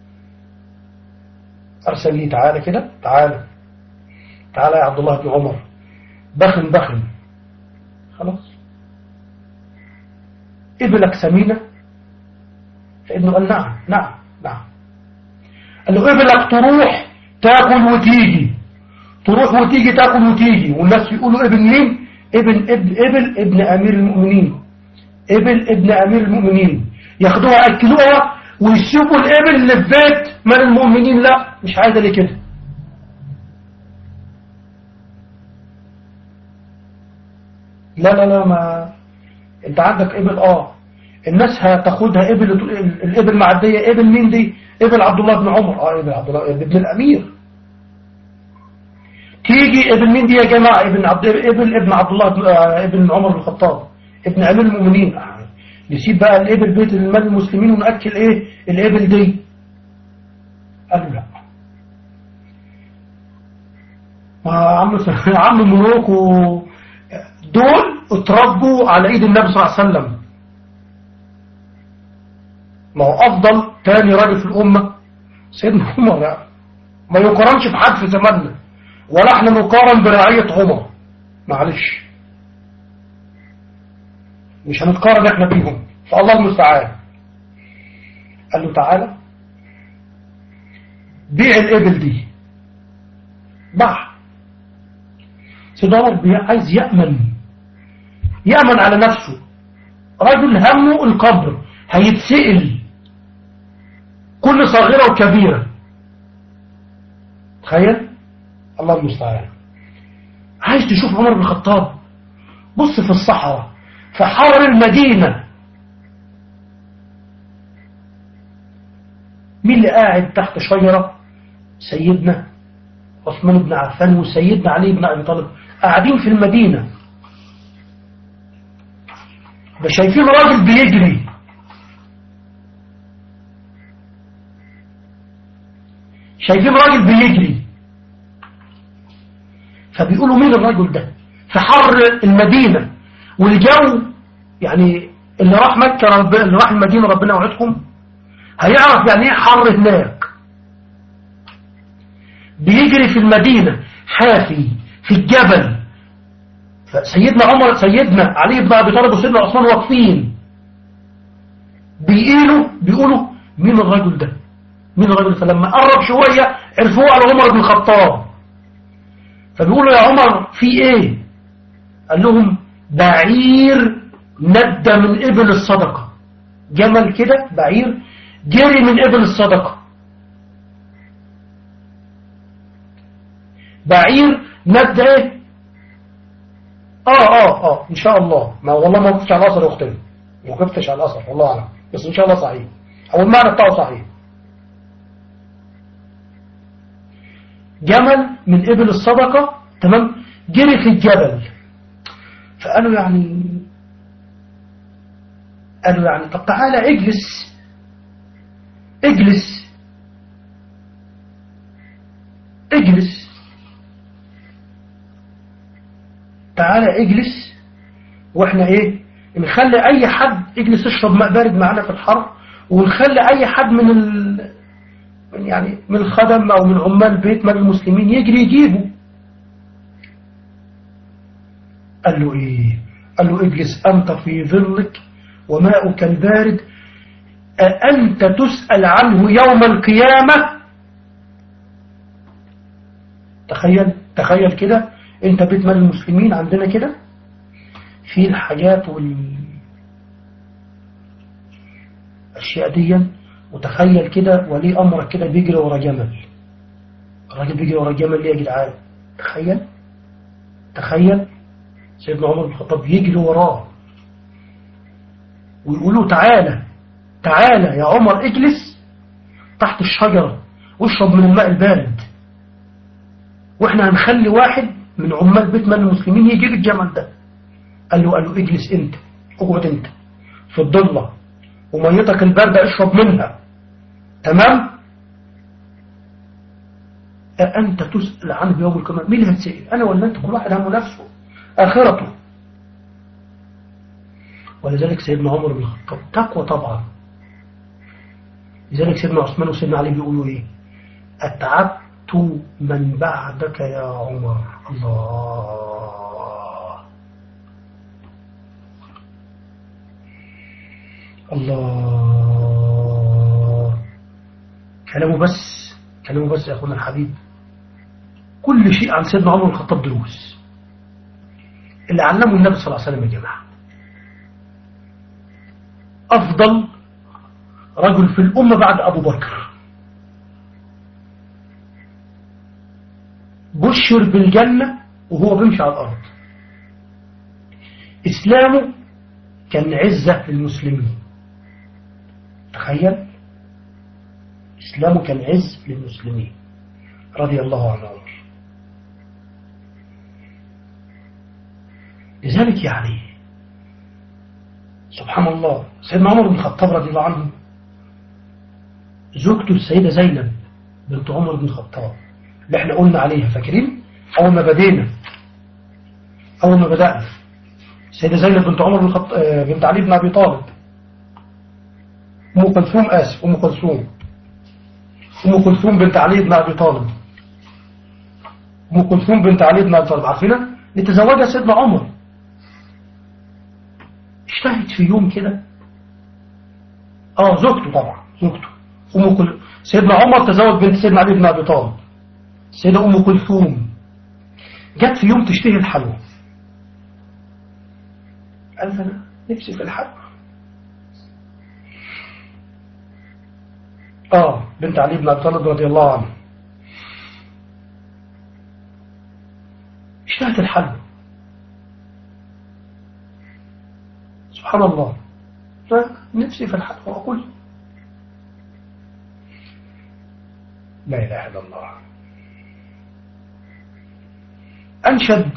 [SPEAKER 1] أرسل لي تعالى كده تعالى تعالى يا عبد الله بن عمر بخن بخن خلاص إبلك سمينة فابنه قال نعم نعم نعم قال له إبلك تروح تاكل وتيجي تروح وتيجي تاكل وتيجي والناس يقولوا ابن مين ابن ابن ابن ابن امير المؤمنين ابن ابن امير المؤمنين ياخدوها ياكلوها ويسيبوا الابل اللي في بيت من المؤمنين لا مش عايزه ليه كده لا لا لا ما انت عندك ابل اه الناس هتاخدها ابل الابل معديه ابل مين دي ابل عبد الله بن عمر اه ابل عبد الله ابن الامير تيجي ابن مين دي يا جماعة ابن عبد ابن ابن عبد الله آه، ابن عمر بن الخطاب ابن امير المؤمنين نسيب بقى الابل بيت المال المسلمين ونأكل ايه الابل دي قالوا لا ما عم عم ملوك دول اتربوا على ايد النبي صلى الله عليه وسلم ما هو افضل تاني راجل في الامه سيدنا عمر ما يقارنش في حد في زماننا ولا احنا نقارن برعية عمر معلش مش هنتقارن احنا بيهم فالله المستعان قال له تعالى بيع الابل دي باع سيد عمر عايز يأمن يأمن على نفسه رجل همه القبر هيتسئل كل صغيرة وكبيرة تخيل الله المستعان عايز تشوف عمر بن الخطاب بص في الصحراء في حر المدينة مين اللي قاعد تحت شجرة سيدنا عثمان بن عفان وسيدنا علي بن أبي طالب قاعدين في المدينة ده شايفين راجل بيجري شايفين راجل بيجري فبيقولوا مين الرجل ده في حر المدينة والجو يعني اللي راح مكة رب... اللي راح المدينة ربنا وعدكم هيعرف يعني ايه حر هناك بيجري في المدينة حافي في الجبل سيدنا عمر سيدنا علي بن ابي طالب وسيدنا عثمان واقفين بيقولوا بيقولوا مين الرجل ده مين الرجل فلما قرب شوية عرفوه على عمر بن الخطاب فبيقولوا يا عمر في ايه قال لهم بعير ند من ابل الصدقة جمل كده بعير جري من ابل الصدقة بعير ند ايه اه اه اه ان شاء الله ما والله ما وقفتش على الاثر يا اختنا ما وقفتش على الاثر والله اعلم بس ان شاء الله صحيح او المعنى بتاعه صحيح جمل من ابل الصدقة تمام جري في الجبل فقالوا يعني قالوا يعني طب تعالى اجلس اجلس اجلس تعالى اجلس واحنا ايه نخلي اي حد يجلس يشرب ماء بارد معانا في الحر ونخلي اي حد من ال... من يعني من الخدم او من عمال بيت من المسلمين يجري يجيبه قال له ايه قال له اجلس انت في ظلك وماؤك البارد أأنت تسأل عنه يوم القيامة تخيل تخيل كده انت بيت مال المسلمين عندنا كده في الحاجات والأشياء دي وتخيل كده ولي أمرك كده بيجري ورا جمل الراجل بيجري ورا جمل ليه يا جدعان تخيل تخيل سيدنا عمر بن الخطاب يجري وراه ويقولوا تعالى تعالى يا عمر اجلس تحت الشجرة واشرب من الماء البارد واحنا هنخلي واحد من عمال بيت مال المسلمين يجيب الجمل ده قال له قال له اجلس انت اقعد انت في الضلة وميتك الباردة اشرب منها تمام أنت تسأل عنه يوم القيامة مين اللي هتسأل أنا ولا أنت كل واحد همه نفسه آخرته ولذلك سيدنا عمر بن الخطاب تقوى طبعا لذلك سيدنا عثمان وسيدنا علي بيقولوا ايه أتعبت من بعدك يا عمر الله الله كلامه بس كلامه بس يا أخونا الحبيب كل شيء عن سيدنا عمر بن الخطاب دروس اللي علمه النبي صلى الله عليه وسلم يا جماعة أفضل رجل في الأمة بعد أبو بكر بشر بالجنة وهو بيمشي على الأرض إسلامه كان عزة للمسلمين تخيل إسلامه كان عز للمسلمين رضي الله عنه عمر لذلك يعني سبحان الله سيدنا عمر بن الخطاب رضي الله عنه زوجته السيدة زينب بنت عمر بن الخطاب اللي احنا قلنا عليها فاكرين أول ما بدينا أول ما بدأنا السيدة زينب بنت عمر بن الخطاب بنت علي بن أبي طالب أم كلثوم آسف أم كلثوم أم كلثوم بنت علي بن أبي طالب أم كلثوم بنت علي بن أبي طالب عارفينها لتزوجها سيدنا عمر اشتهت في يوم كده اه زوجته طبعا زوجته أم كل... سيدنا عمر تزوج بنت سيدنا علي بن أبي طالب سيدة أم كلثوم جت في يوم تشتهي الحلوى قالت أنا نفسي في الحلوى آه بنت علي بن أبي طالب رضي الله عنه اشتهت الحلوى سبحان الله فنفسي في الحلوى وأقول لا إله إلا الله أنشد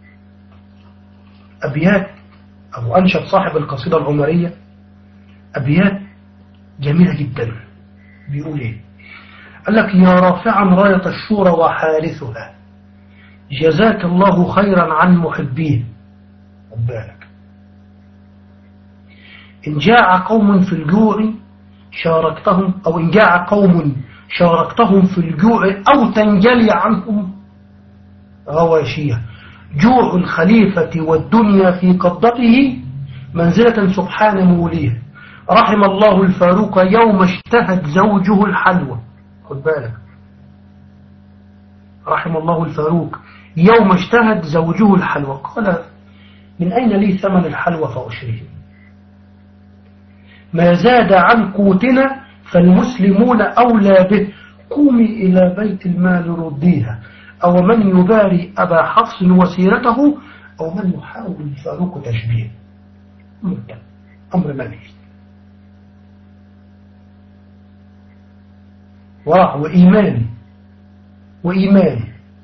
[SPEAKER 1] أبيات أو أنشد صاحب القصيدة العمرية أبيات جميلة جدا بيقول إيه قال لك يا رافعا راية الشورى وحارثها جزاك الله خيرا عن محبيه بالك إن جاع قوم في الجوع شاركتهم أو إن جاع قوم شاركتهم في الجوع أو تنجلي عنهم غواشية جوع الخليفة والدنيا في قبضته منزلة سبحان موليه رحم الله الفاروق يوم اشتهت زوجه الحلوى خد بالك رحم الله الفاروق يوم اشتهت زوجه الحلوى قال من أين لي ثمن الحلوى فأشريه ما زاد عن قوتنا فالمسلمون أولى به قومي إلى بيت المال رديها أو من يباري أبا حفص وسيرته أو من يحاول الفاروق تشبيه أمر منهي وراح وإيمان وإيمان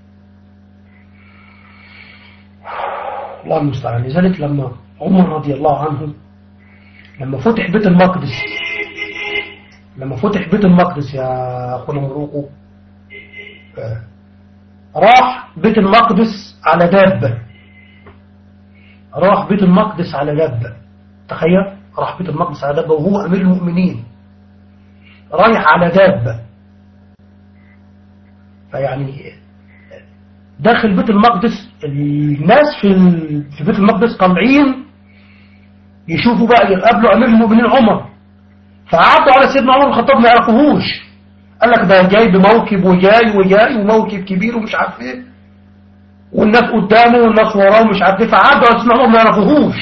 [SPEAKER 1] الله المستعان لذلك لما عمر رضي الله عنه لما فتح بيت المقدس لما فتح بيت المقدس يا أخونا مروقو آه، راح بيت المقدس على دابة راح بيت المقدس على دابة تخيل راح بيت المقدس على دابة وهو أمير المؤمنين رايح على دابة فيعني داخل بيت المقدس الناس في في بيت المقدس طالعين يشوفوا بقى يقابلوا أمير المؤمنين عمر فعدوا على سيدنا عمر الخطاب ما يعرفوهوش قال لك ده جاي بموكب وجاي وجاي وموكب كبير ومش عارف ايه والناس قدامه والناس وراه ومش عارف ايه فعدوا على سيدنا عمر ما يعرفوهوش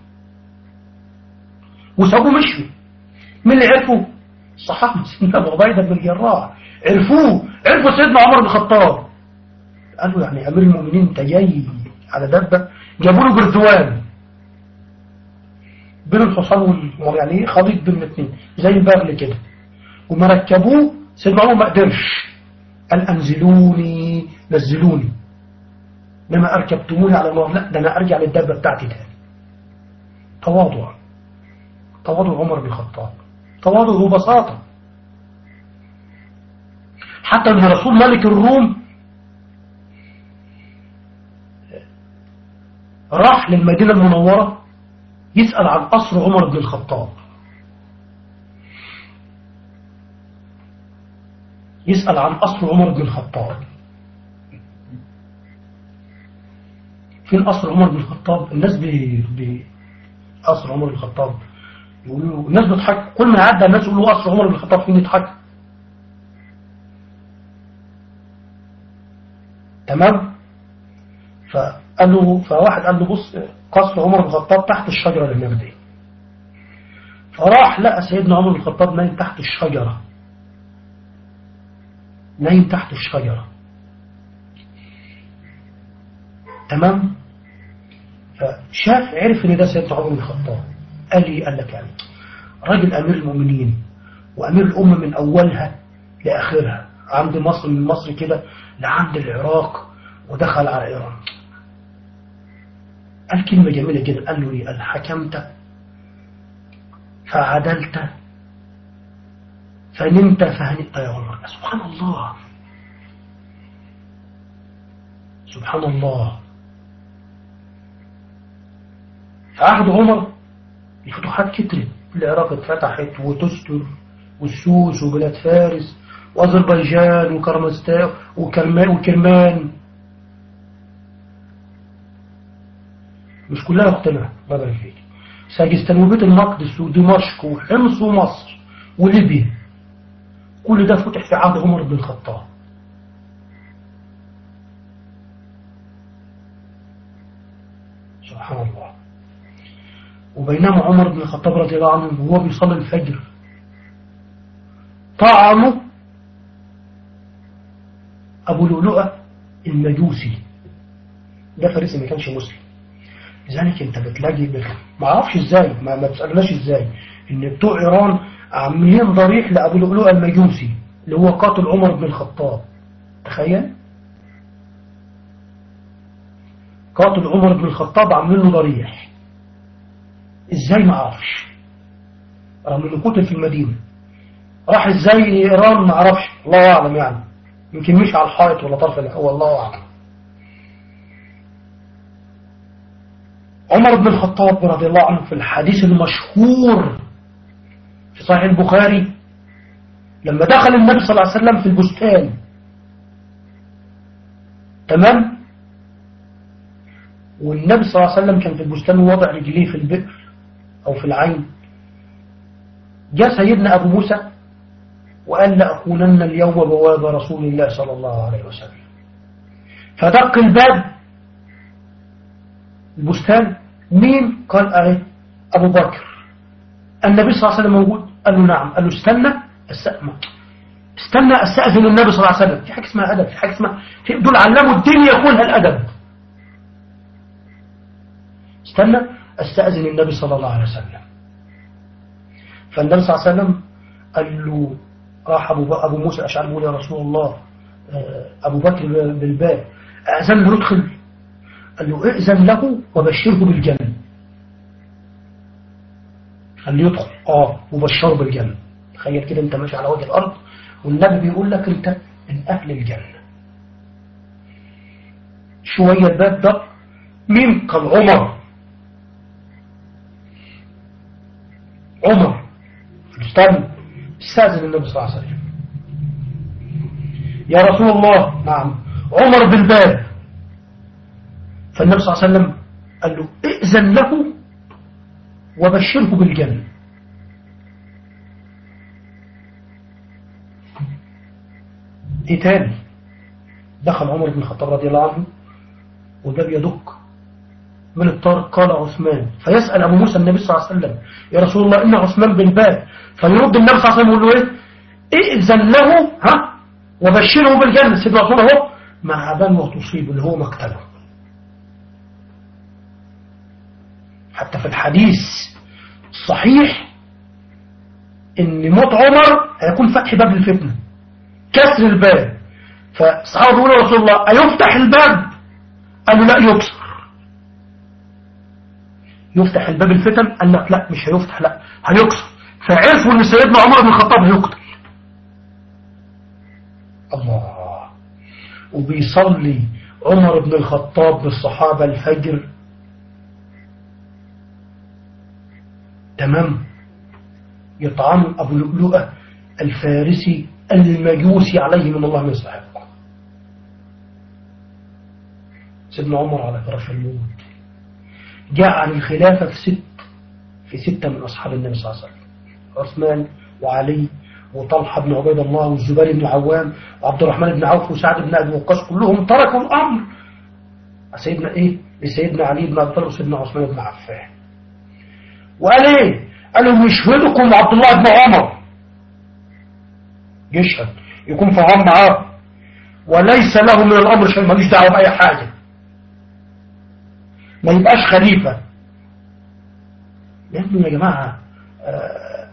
[SPEAKER 1] وسابوه مشوا مين اللي عرفوا الصحابه سيدنا ابو عبيده بن الجراح عرفوه عرفوا سيدنا عمر بن الخطاب قالوا يعني امير المؤمنين انت جاي على دبه جابوا له بردوان بين الحصان والمر يعني خليط بين الاثنين زي البغل كده وما ركبوه سيدنا عمر ما قدرش قال انزلوني نزلوني لما اركبتموني على النار لا ده انا ارجع للدبه بتاعتي تاني تواضع تواضع عمر بن الخطاب تواضع وبساطه حتى ان رسول ملك الروم راح للمدينة المنورة يسأل عن قصر عمر بن الخطاب يسأل عن قصر عمر بن الخطاب فين قصر عمر بن الخطاب الناس بقصر عمر بن الخطاب يقولوا الناس بتضحك كل ما يعدى الناس يقولوا قصر عمر بن الخطاب فين يضحك تمام فقال له فواحد قال له بص قصر عمر بن الخطاب تحت الشجرة اللي هناك دي فراح لقى سيدنا عمر بن الخطاب نايم تحت الشجرة نايم تحت الشجرة تمام فشاف عرف ان ده سيدنا عمر بن الخطاب قال لي قال لك يعني راجل امير المؤمنين وامير الامه من اولها لاخرها عند مصر من مصر كده لعند العراق ودخل على ايران قال كلمة جميلة جدا قال له لي قال حكمت فعدلت فنمت فهنئت يا عمر سبحان الله سبحان الله في عهد عمر الفتوحات كترت العراق اتفتحت وتستر والسوس وبلاد فارس وأذربيجان وكرمستان وكرمان وكرمان مش كلها اختلفت بدل فيك ساجستان وبيت المقدس ودمشق وحمص ومصر وليبيا كل ده فتح في عهد عمر بن الخطاب سبحان الله وبينما عمر بن الخطاب رضي الله عنه وهو بيصلي الفجر طعنه أبو لؤلؤة المجوسي ده فارسي ما كانش مسلم لذلك انت بتلاقي ما اعرفش ازاي ما, ما تسألناش ازاي ان بتوع ايران عاملين ضريح لابو لؤلؤ المجوسي اللي هو قاتل عمر بن الخطاب تخيل قاتل عمر بن الخطاب عاملين له ضريح ازاي ما اعرفش رغم انه قتل في المدينة راح ازاي ايران ما اعرفش الله اعلم يعني يمكن مش على الحائط ولا طرف الهواء الله اعلم عمر بن الخطاب رضي الله عنه في الحديث المشهور في صحيح البخاري لما دخل النبي صلى الله عليه وسلم في البستان تمام والنبي صلى الله عليه وسلم كان في البستان ووضع رجليه في البئر أو في العين جاء سيدنا أبو موسى وقال لأكونن اليوم بواب رسول الله صلى الله عليه وسلم فدق الباب البستان مين قال اهي ابو بكر النبي صلى الله عليه وسلم موجود قال له نعم قال له استنى استأمن استنى استأذن النبي صلى الله عليه وسلم في حاجة اسمها أدب في حاجة اسمها في دول علموا الدنيا كلها الأدب استنى استأذن النبي صلى الله عليه وسلم فالنبي صلى الله عليه وسلم قال له راح أبو, أبو موسى الأشعري يقول يا رسول الله آه، أبو بكر بالباب أذن له ندخل قال له ائذن له وبشره بالجنة قال له يدخل اه وبشره بالجنة تخيل كده انت ماشي على وجه الأرض والنبي بيقول لك انت من أهل الجنة شوية الباب ده مين قال عمر عمر استنى استاذن النبي صلى الله عليه وسلم يا رسول الله نعم عمر بالباب فالنبي صلى الله عليه وسلم قال له ائذن له وبشره بالجنة ايه تاني دخل عمر بن الخطاب رضي الله عنه وده بيدك من الطارق قال عثمان فيسأل أبو موسى النبي صلى الله عليه وسلم يا رسول الله إن عثمان بالباب فيرد النبي صلى الله عليه وسلم يقول له إيه ائذن له ها وبشره بالجنة سيدنا عثمان اهو مع بلوى تصيب اللي هو مقتله حتى في الحديث الصحيح ان موت عمر هيكون فتح باب الفتنة كسر الباب فالصحابة بيقولوا يا رسول الله أيفتح الباب قالوا لا يكسر يفتح الباب الفتن قال لك لا مش هيفتح لا هيكسر فعرفوا ان سيدنا عمر بن الخطاب هيقتل الله وبيصلي عمر بن الخطاب بالصحابة الفجر تمام يطعن أبو لؤلؤة الفارسي المجوسي عليه من الله ما يستحق سيدنا عمر على فراش الموت جاء عن الخلافة في ست في ستة من أصحاب النبي صلى الله عليه وسلم عثمان وعلي وطلحة بن عبيد الله والزبير بن عوام وعبد الرحمن بن عوف وسعد بن أبي وقاص كلهم تركوا الأمر سيدنا إيه لسيدنا علي بن أبي طالب وسيدنا عثمان بن عفان وقال إيه قالوا يشهدكم عبد الله بن عمر يشهد يكون فهم معاه وليس له من الأمر شيء ماليش دعوه بأي حاجة ما يبقاش خليفة لأنه يا جماعة آه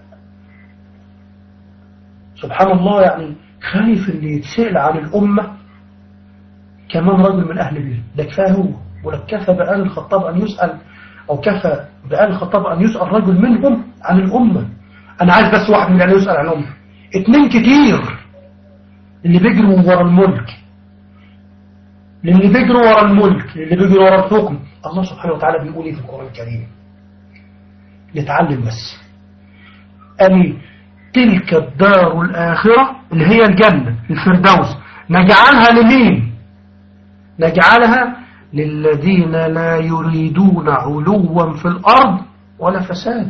[SPEAKER 1] سبحان الله يعني خايف اللي يتسأل عن الأمة كمان رجل من أهل بيت ده كفاه هو ولك كفى بآل الخطاب أن يسأل أو كفى بآل الخطاب أن يسأل رجل منهم عن الأمة أنا عايز بس واحد من اللي يسأل عن الأمة اتنين كتير اللي بيجروا ورا الملك للي بيجروا ورا الملك للي بيجروا ورا الحكم الله سبحانه وتعالى بيقول ايه في القرآن الكريم نتعلم بس قال تلك الدار الآخرة اللي هي الجنة الفردوس نجعلها لمين نجعلها للذين لا يريدون علوا في الأرض ولا فساد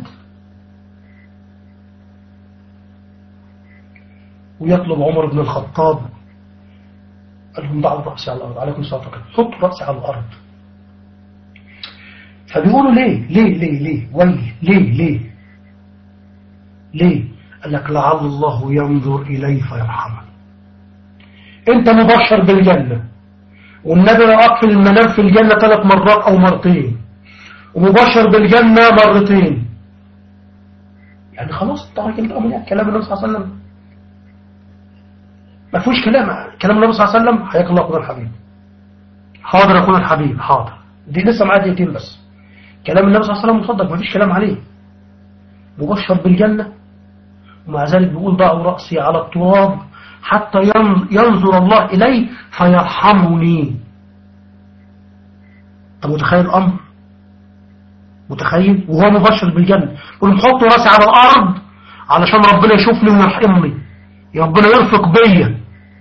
[SPEAKER 1] ويطلب عمر بن الخطاب قال لهم ضعوا رأسي على الأرض عليكم الصلاة والسلام حطوا رأسي على الأرض فبيقولوا ليه ليه ليه ليه ويلي ليه ليه ليه قال لك لعل الله ينظر إليه فيرحمه انت مبشر بالجنة والنبي رأك في المنام في الجنة ثلاث مرات أو مرتين ومبشر بالجنة مرتين يعني خلاص انت راجل تأمن كلام النبي صلى الله عليه وسلم ما فيهوش كلام كلام النبي صلى الله عليه وسلم حياك الله أخونا الحبيب حاضر أخونا الحبيب حاضر دي لسه معاه دقيقتين بس كلام النبي صلى الله عليه وسلم مصدق ما فيش كلام عليه مبشر بالجنة ومع ذلك بيقول ضعوا رأسي على التراب حتى ينظر الله إلي فيرحمني طب متخيل الأمر متخيل وهو مبشر بالجنة يقول حطوا رأسي على الأرض علشان ربنا يشوفني ويرحمني ربنا يرفق بيا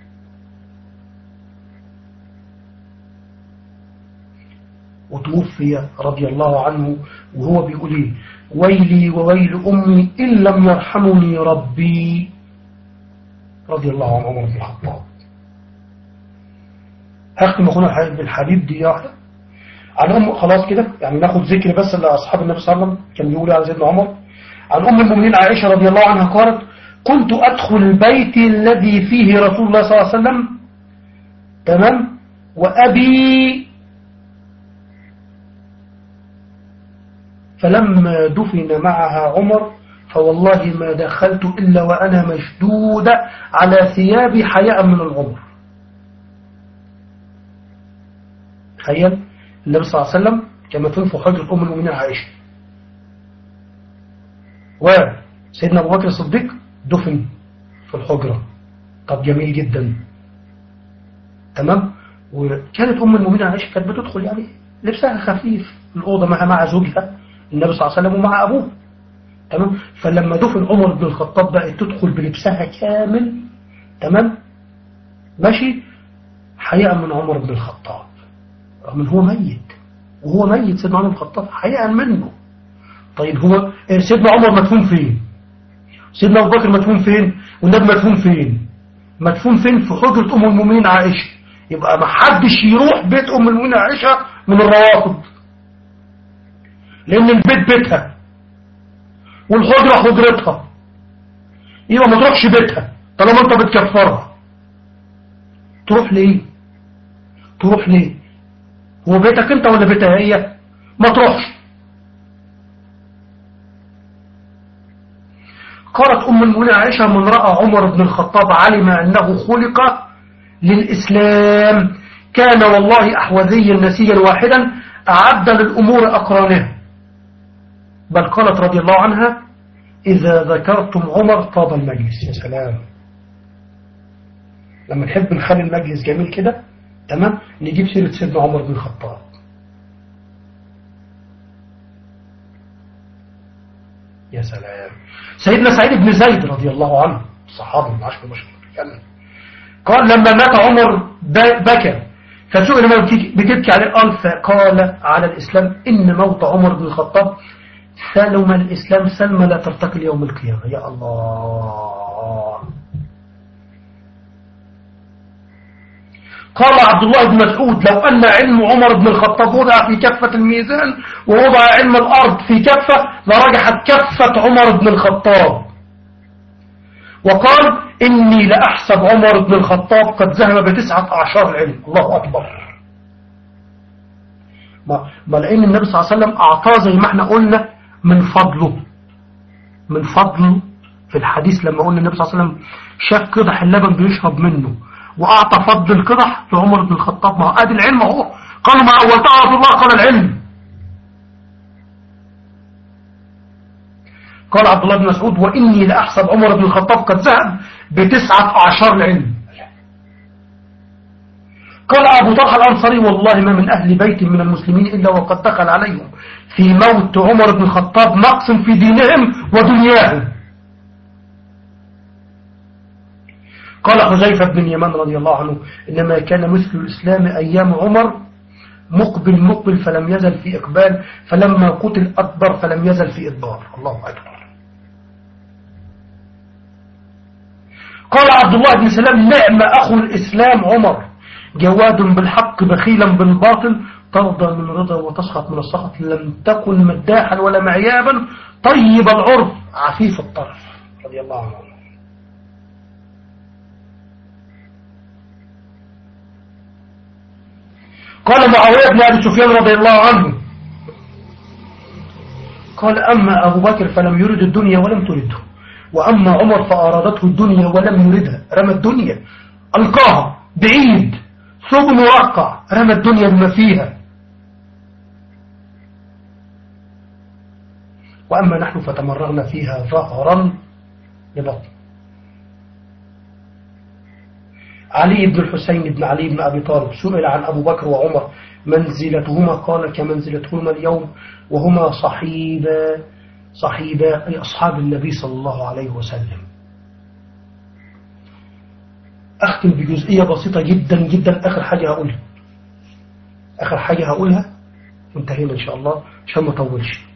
[SPEAKER 1] وتوفي رضي الله عنه وهو بيقول ايه ويلي وويل أمي إن لم يرحمني ربي رضي الله عن عمر بن الخطاب هختم أخونا بالحبيب دي واحدة عن أم خلاص كده يعني ناخد ذكر بس لأصحاب النبي صلى الله عليه وسلم كان بيقول على سيدنا عمر عن أم المؤمنين عائشة رضي الله عنها قالت كنت أدخل البيت الذي فيه رسول الله صلى الله عليه وسلم تمام وأبي فلما دفن معها عمر فوالله ما دخلت إلا وأنا مشدودة على ثيابي حياء من العمر تخيل النبي صلى الله عليه وسلم كما تنفى حجرة أم المؤمنين عائشة وسيدنا أبو بكر الصديق دفن في الحجرة طب جميل جدا تمام وكانت أم المؤمنين عائشة كانت بتدخل يعني لبسها خفيف الأوضة مع مع زوجها النبي صلى الله عليه وسلم ومع أبوه تمام فلما دفن عمر بن الخطاب بقت تدخل بلبسها كامل تمام ماشي حياء من عمر بن الخطاب رغم ان هو ميت وهو ميت سيدنا عمر بن الخطاب حياء منه طيب هو سيدنا عمر مدفون فين سيدنا ابو بكر مدفون فين والنبي مدفون فين مدفون فين في حجرة ام المؤمنين عائشة يبقى ما حدش يروح بيت ام المؤمنين عائشة من الروافض لان البيت بيتها والحجرة حجرتها يبقى ما تروحش بيتها طالما انت بتكفرها تروح ليه تروح ليه هو بيتك انت ولا بيتها هي ما تروحش قالت أم المؤمنين عائشة من رأى عمر بن الخطاب علم أنه خلق للإسلام كان والله أحوذيا نسيا واحدا أعد للأمور أقرانها بل قالت رضي الله عنها إذا ذكرتم عمر طاب المجلس يا سلام لما نحب نخلي المجلس جميل كده تمام نجيب سيرة سيدنا عمر بن الخطاب يا سلام سيدنا سعيد بن زيد رضي الله عنه الصحابي من عشر بشر قال لما مات عمر بكى فسئل ما بتبكي عليه قال فقال على الإسلام إن موت عمر بن الخطاب سلم الإسلام سلم لا ترتقي يوم القيامة يا الله قال عبد الله بن مسعود لو أن علم عمر بن الخطاب وضع في كفة الميزان ووضع علم الأرض في كفة لرجحت كفة عمر بن الخطاب وقال إني لأحسب عمر بن الخطاب قد ذهب بتسعة أعشار العلم الله أكبر ما لأن النبي صلى الله عليه وسلم أعطاه زي ما احنا قلنا من فضله من فضله في الحديث لما قلنا النبي صلى الله عليه وسلم شاف قدح اللبن بيشرب منه وأعطى فضل القدح لعمر بن الخطاب ما أدي العلم اهو قالوا ما أولتها رسول الله قال العلم قال عبد الله بن مسعود وإني لأحسب عمر بن الخطاب قد ذهب بتسعة أعشار العلم قال أبو طلحة الأنصاري والله ما من أهل بيت من المسلمين إلا وقد دخل عليهم في موت عمر بن الخطاب نقص في دينهم ودنياهم قال حذيفة بن يمان رضي الله عنه إنما كان مثل الإسلام أيام عمر مقبل مقبل فلم يزل في إقبال فلما قتل أكبر فلم يزل في إدبار الله أكبر قال عبد الله بن سلام نعم أخو الإسلام عمر جواد بالحق بخيلا بالباطل ترضى من رضا وتسخط من السخط لم تكن مداحا ولا معيابا طيب العرف عفيف الطرف رضي الله عنه قال معاوية بن أبي سفيان رضي الله عنه قال أما أبو بكر فلم يرد الدنيا ولم ترده وأما عمر فأرادته الدنيا ولم يردها رمى الدنيا ألقاها بعيد ثوب مرقع رمى الدنيا بما فيها وأما نحن فتمرغنا فيها ظهرا لبطن علي بن الحسين بن علي بن أبي طالب سئل عن أبو بكر وعمر منزلتهما قال كمنزلتهما اليوم وهما صحيبا صحيبا أي أصحاب النبي صلى الله عليه وسلم أختم بجزئية بسيطة جدا جدا آخر حاجة هقولها آخر حاجة هقولها وانتهينا إن شاء الله عشان ما أطولش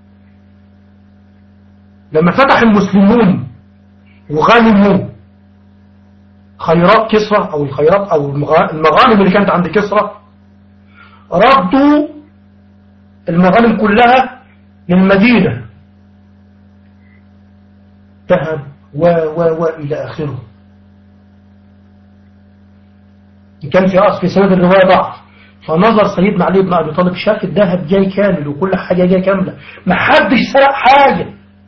[SPEAKER 1] لما فتح المسلمون وغنموا خيرات كسرى أو الخيرات أو المغانم اللي كانت عند كسرى ردوا المغانم كلها للمدينة ذهب و و و إلى آخره كان في أصل في سند الرواية ضعف فنظر سيدنا علي بن أبي طالب شاف الذهب جاي كامل وكل حاجة جاي كاملة ما حدش سرق حاجة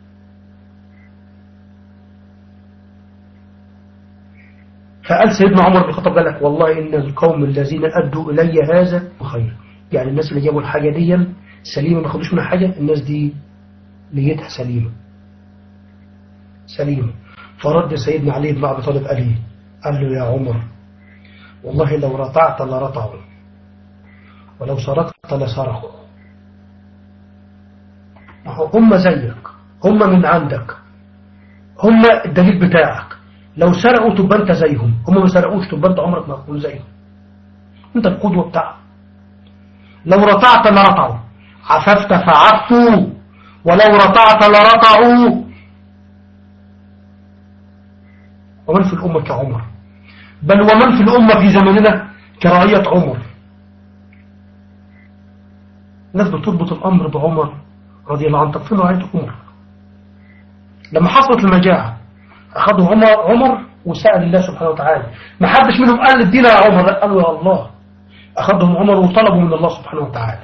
[SPEAKER 1] فقال سيدنا عمر بن الخطاب قال لك والله إن القوم الذين أدوا إلي هذا خير يعني الناس اللي جابوا الحاجة دي سليمة ما خدوش منها حاجة الناس دي نيتها سليمة سليمة فرد سيدنا علي بن أبي طالب قال ايه قال له يا عمر والله لو رطعت لرطعوا ولو سرقت لسرقوا هم زيك هم من عندك هم الدليل بتاعك لو سرقوا تبقى انت زيهم هم ما سرقوش تبقى انت عمرك ما تكون زيهم انت القدوة بتاعهم لو رطعت لرطعوا عففت فعفوا ولو رطعت لرطعوا ومن في الأمة كعمر بل ومن في الأمة في زمننا كرعية عمر الناس بتربط الأمر بعمر رضي الله عنه طب فين رعية عمر لما حصلت المجاعة أخذوا عمر, عمر وسأل الله سبحانه وتعالى ما حدش منهم قال ادينا يا عمر قالوا يا الله أخذهم عمر وطلبوا من الله سبحانه وتعالى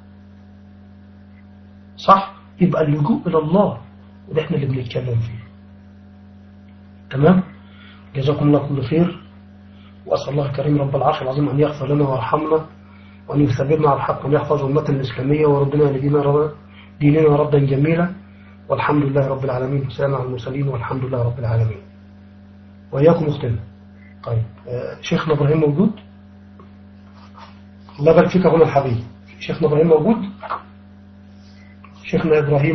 [SPEAKER 1] صح يبقى اللجوء إلى الله وده احنا اللي بنتكلم فيه تمام جزاكم الله كل خير وأسأل الله الكريم رب العرش العظيم أن يغفر لنا ويرحمنا وأن يثبتنا على الحق وأن يحفظ أمتنا الإسلامية وردنا لدينا ديننا ردا جميلا والحمد لله رب العالمين والسلام على المرسلين والحمد لله رب العالمين وإياكم اختنا طيب آه شيخنا إبراهيم موجود الله يبارك فيك أخونا الحبيب شيخنا إبراهيم موجود شيخنا إبراهيم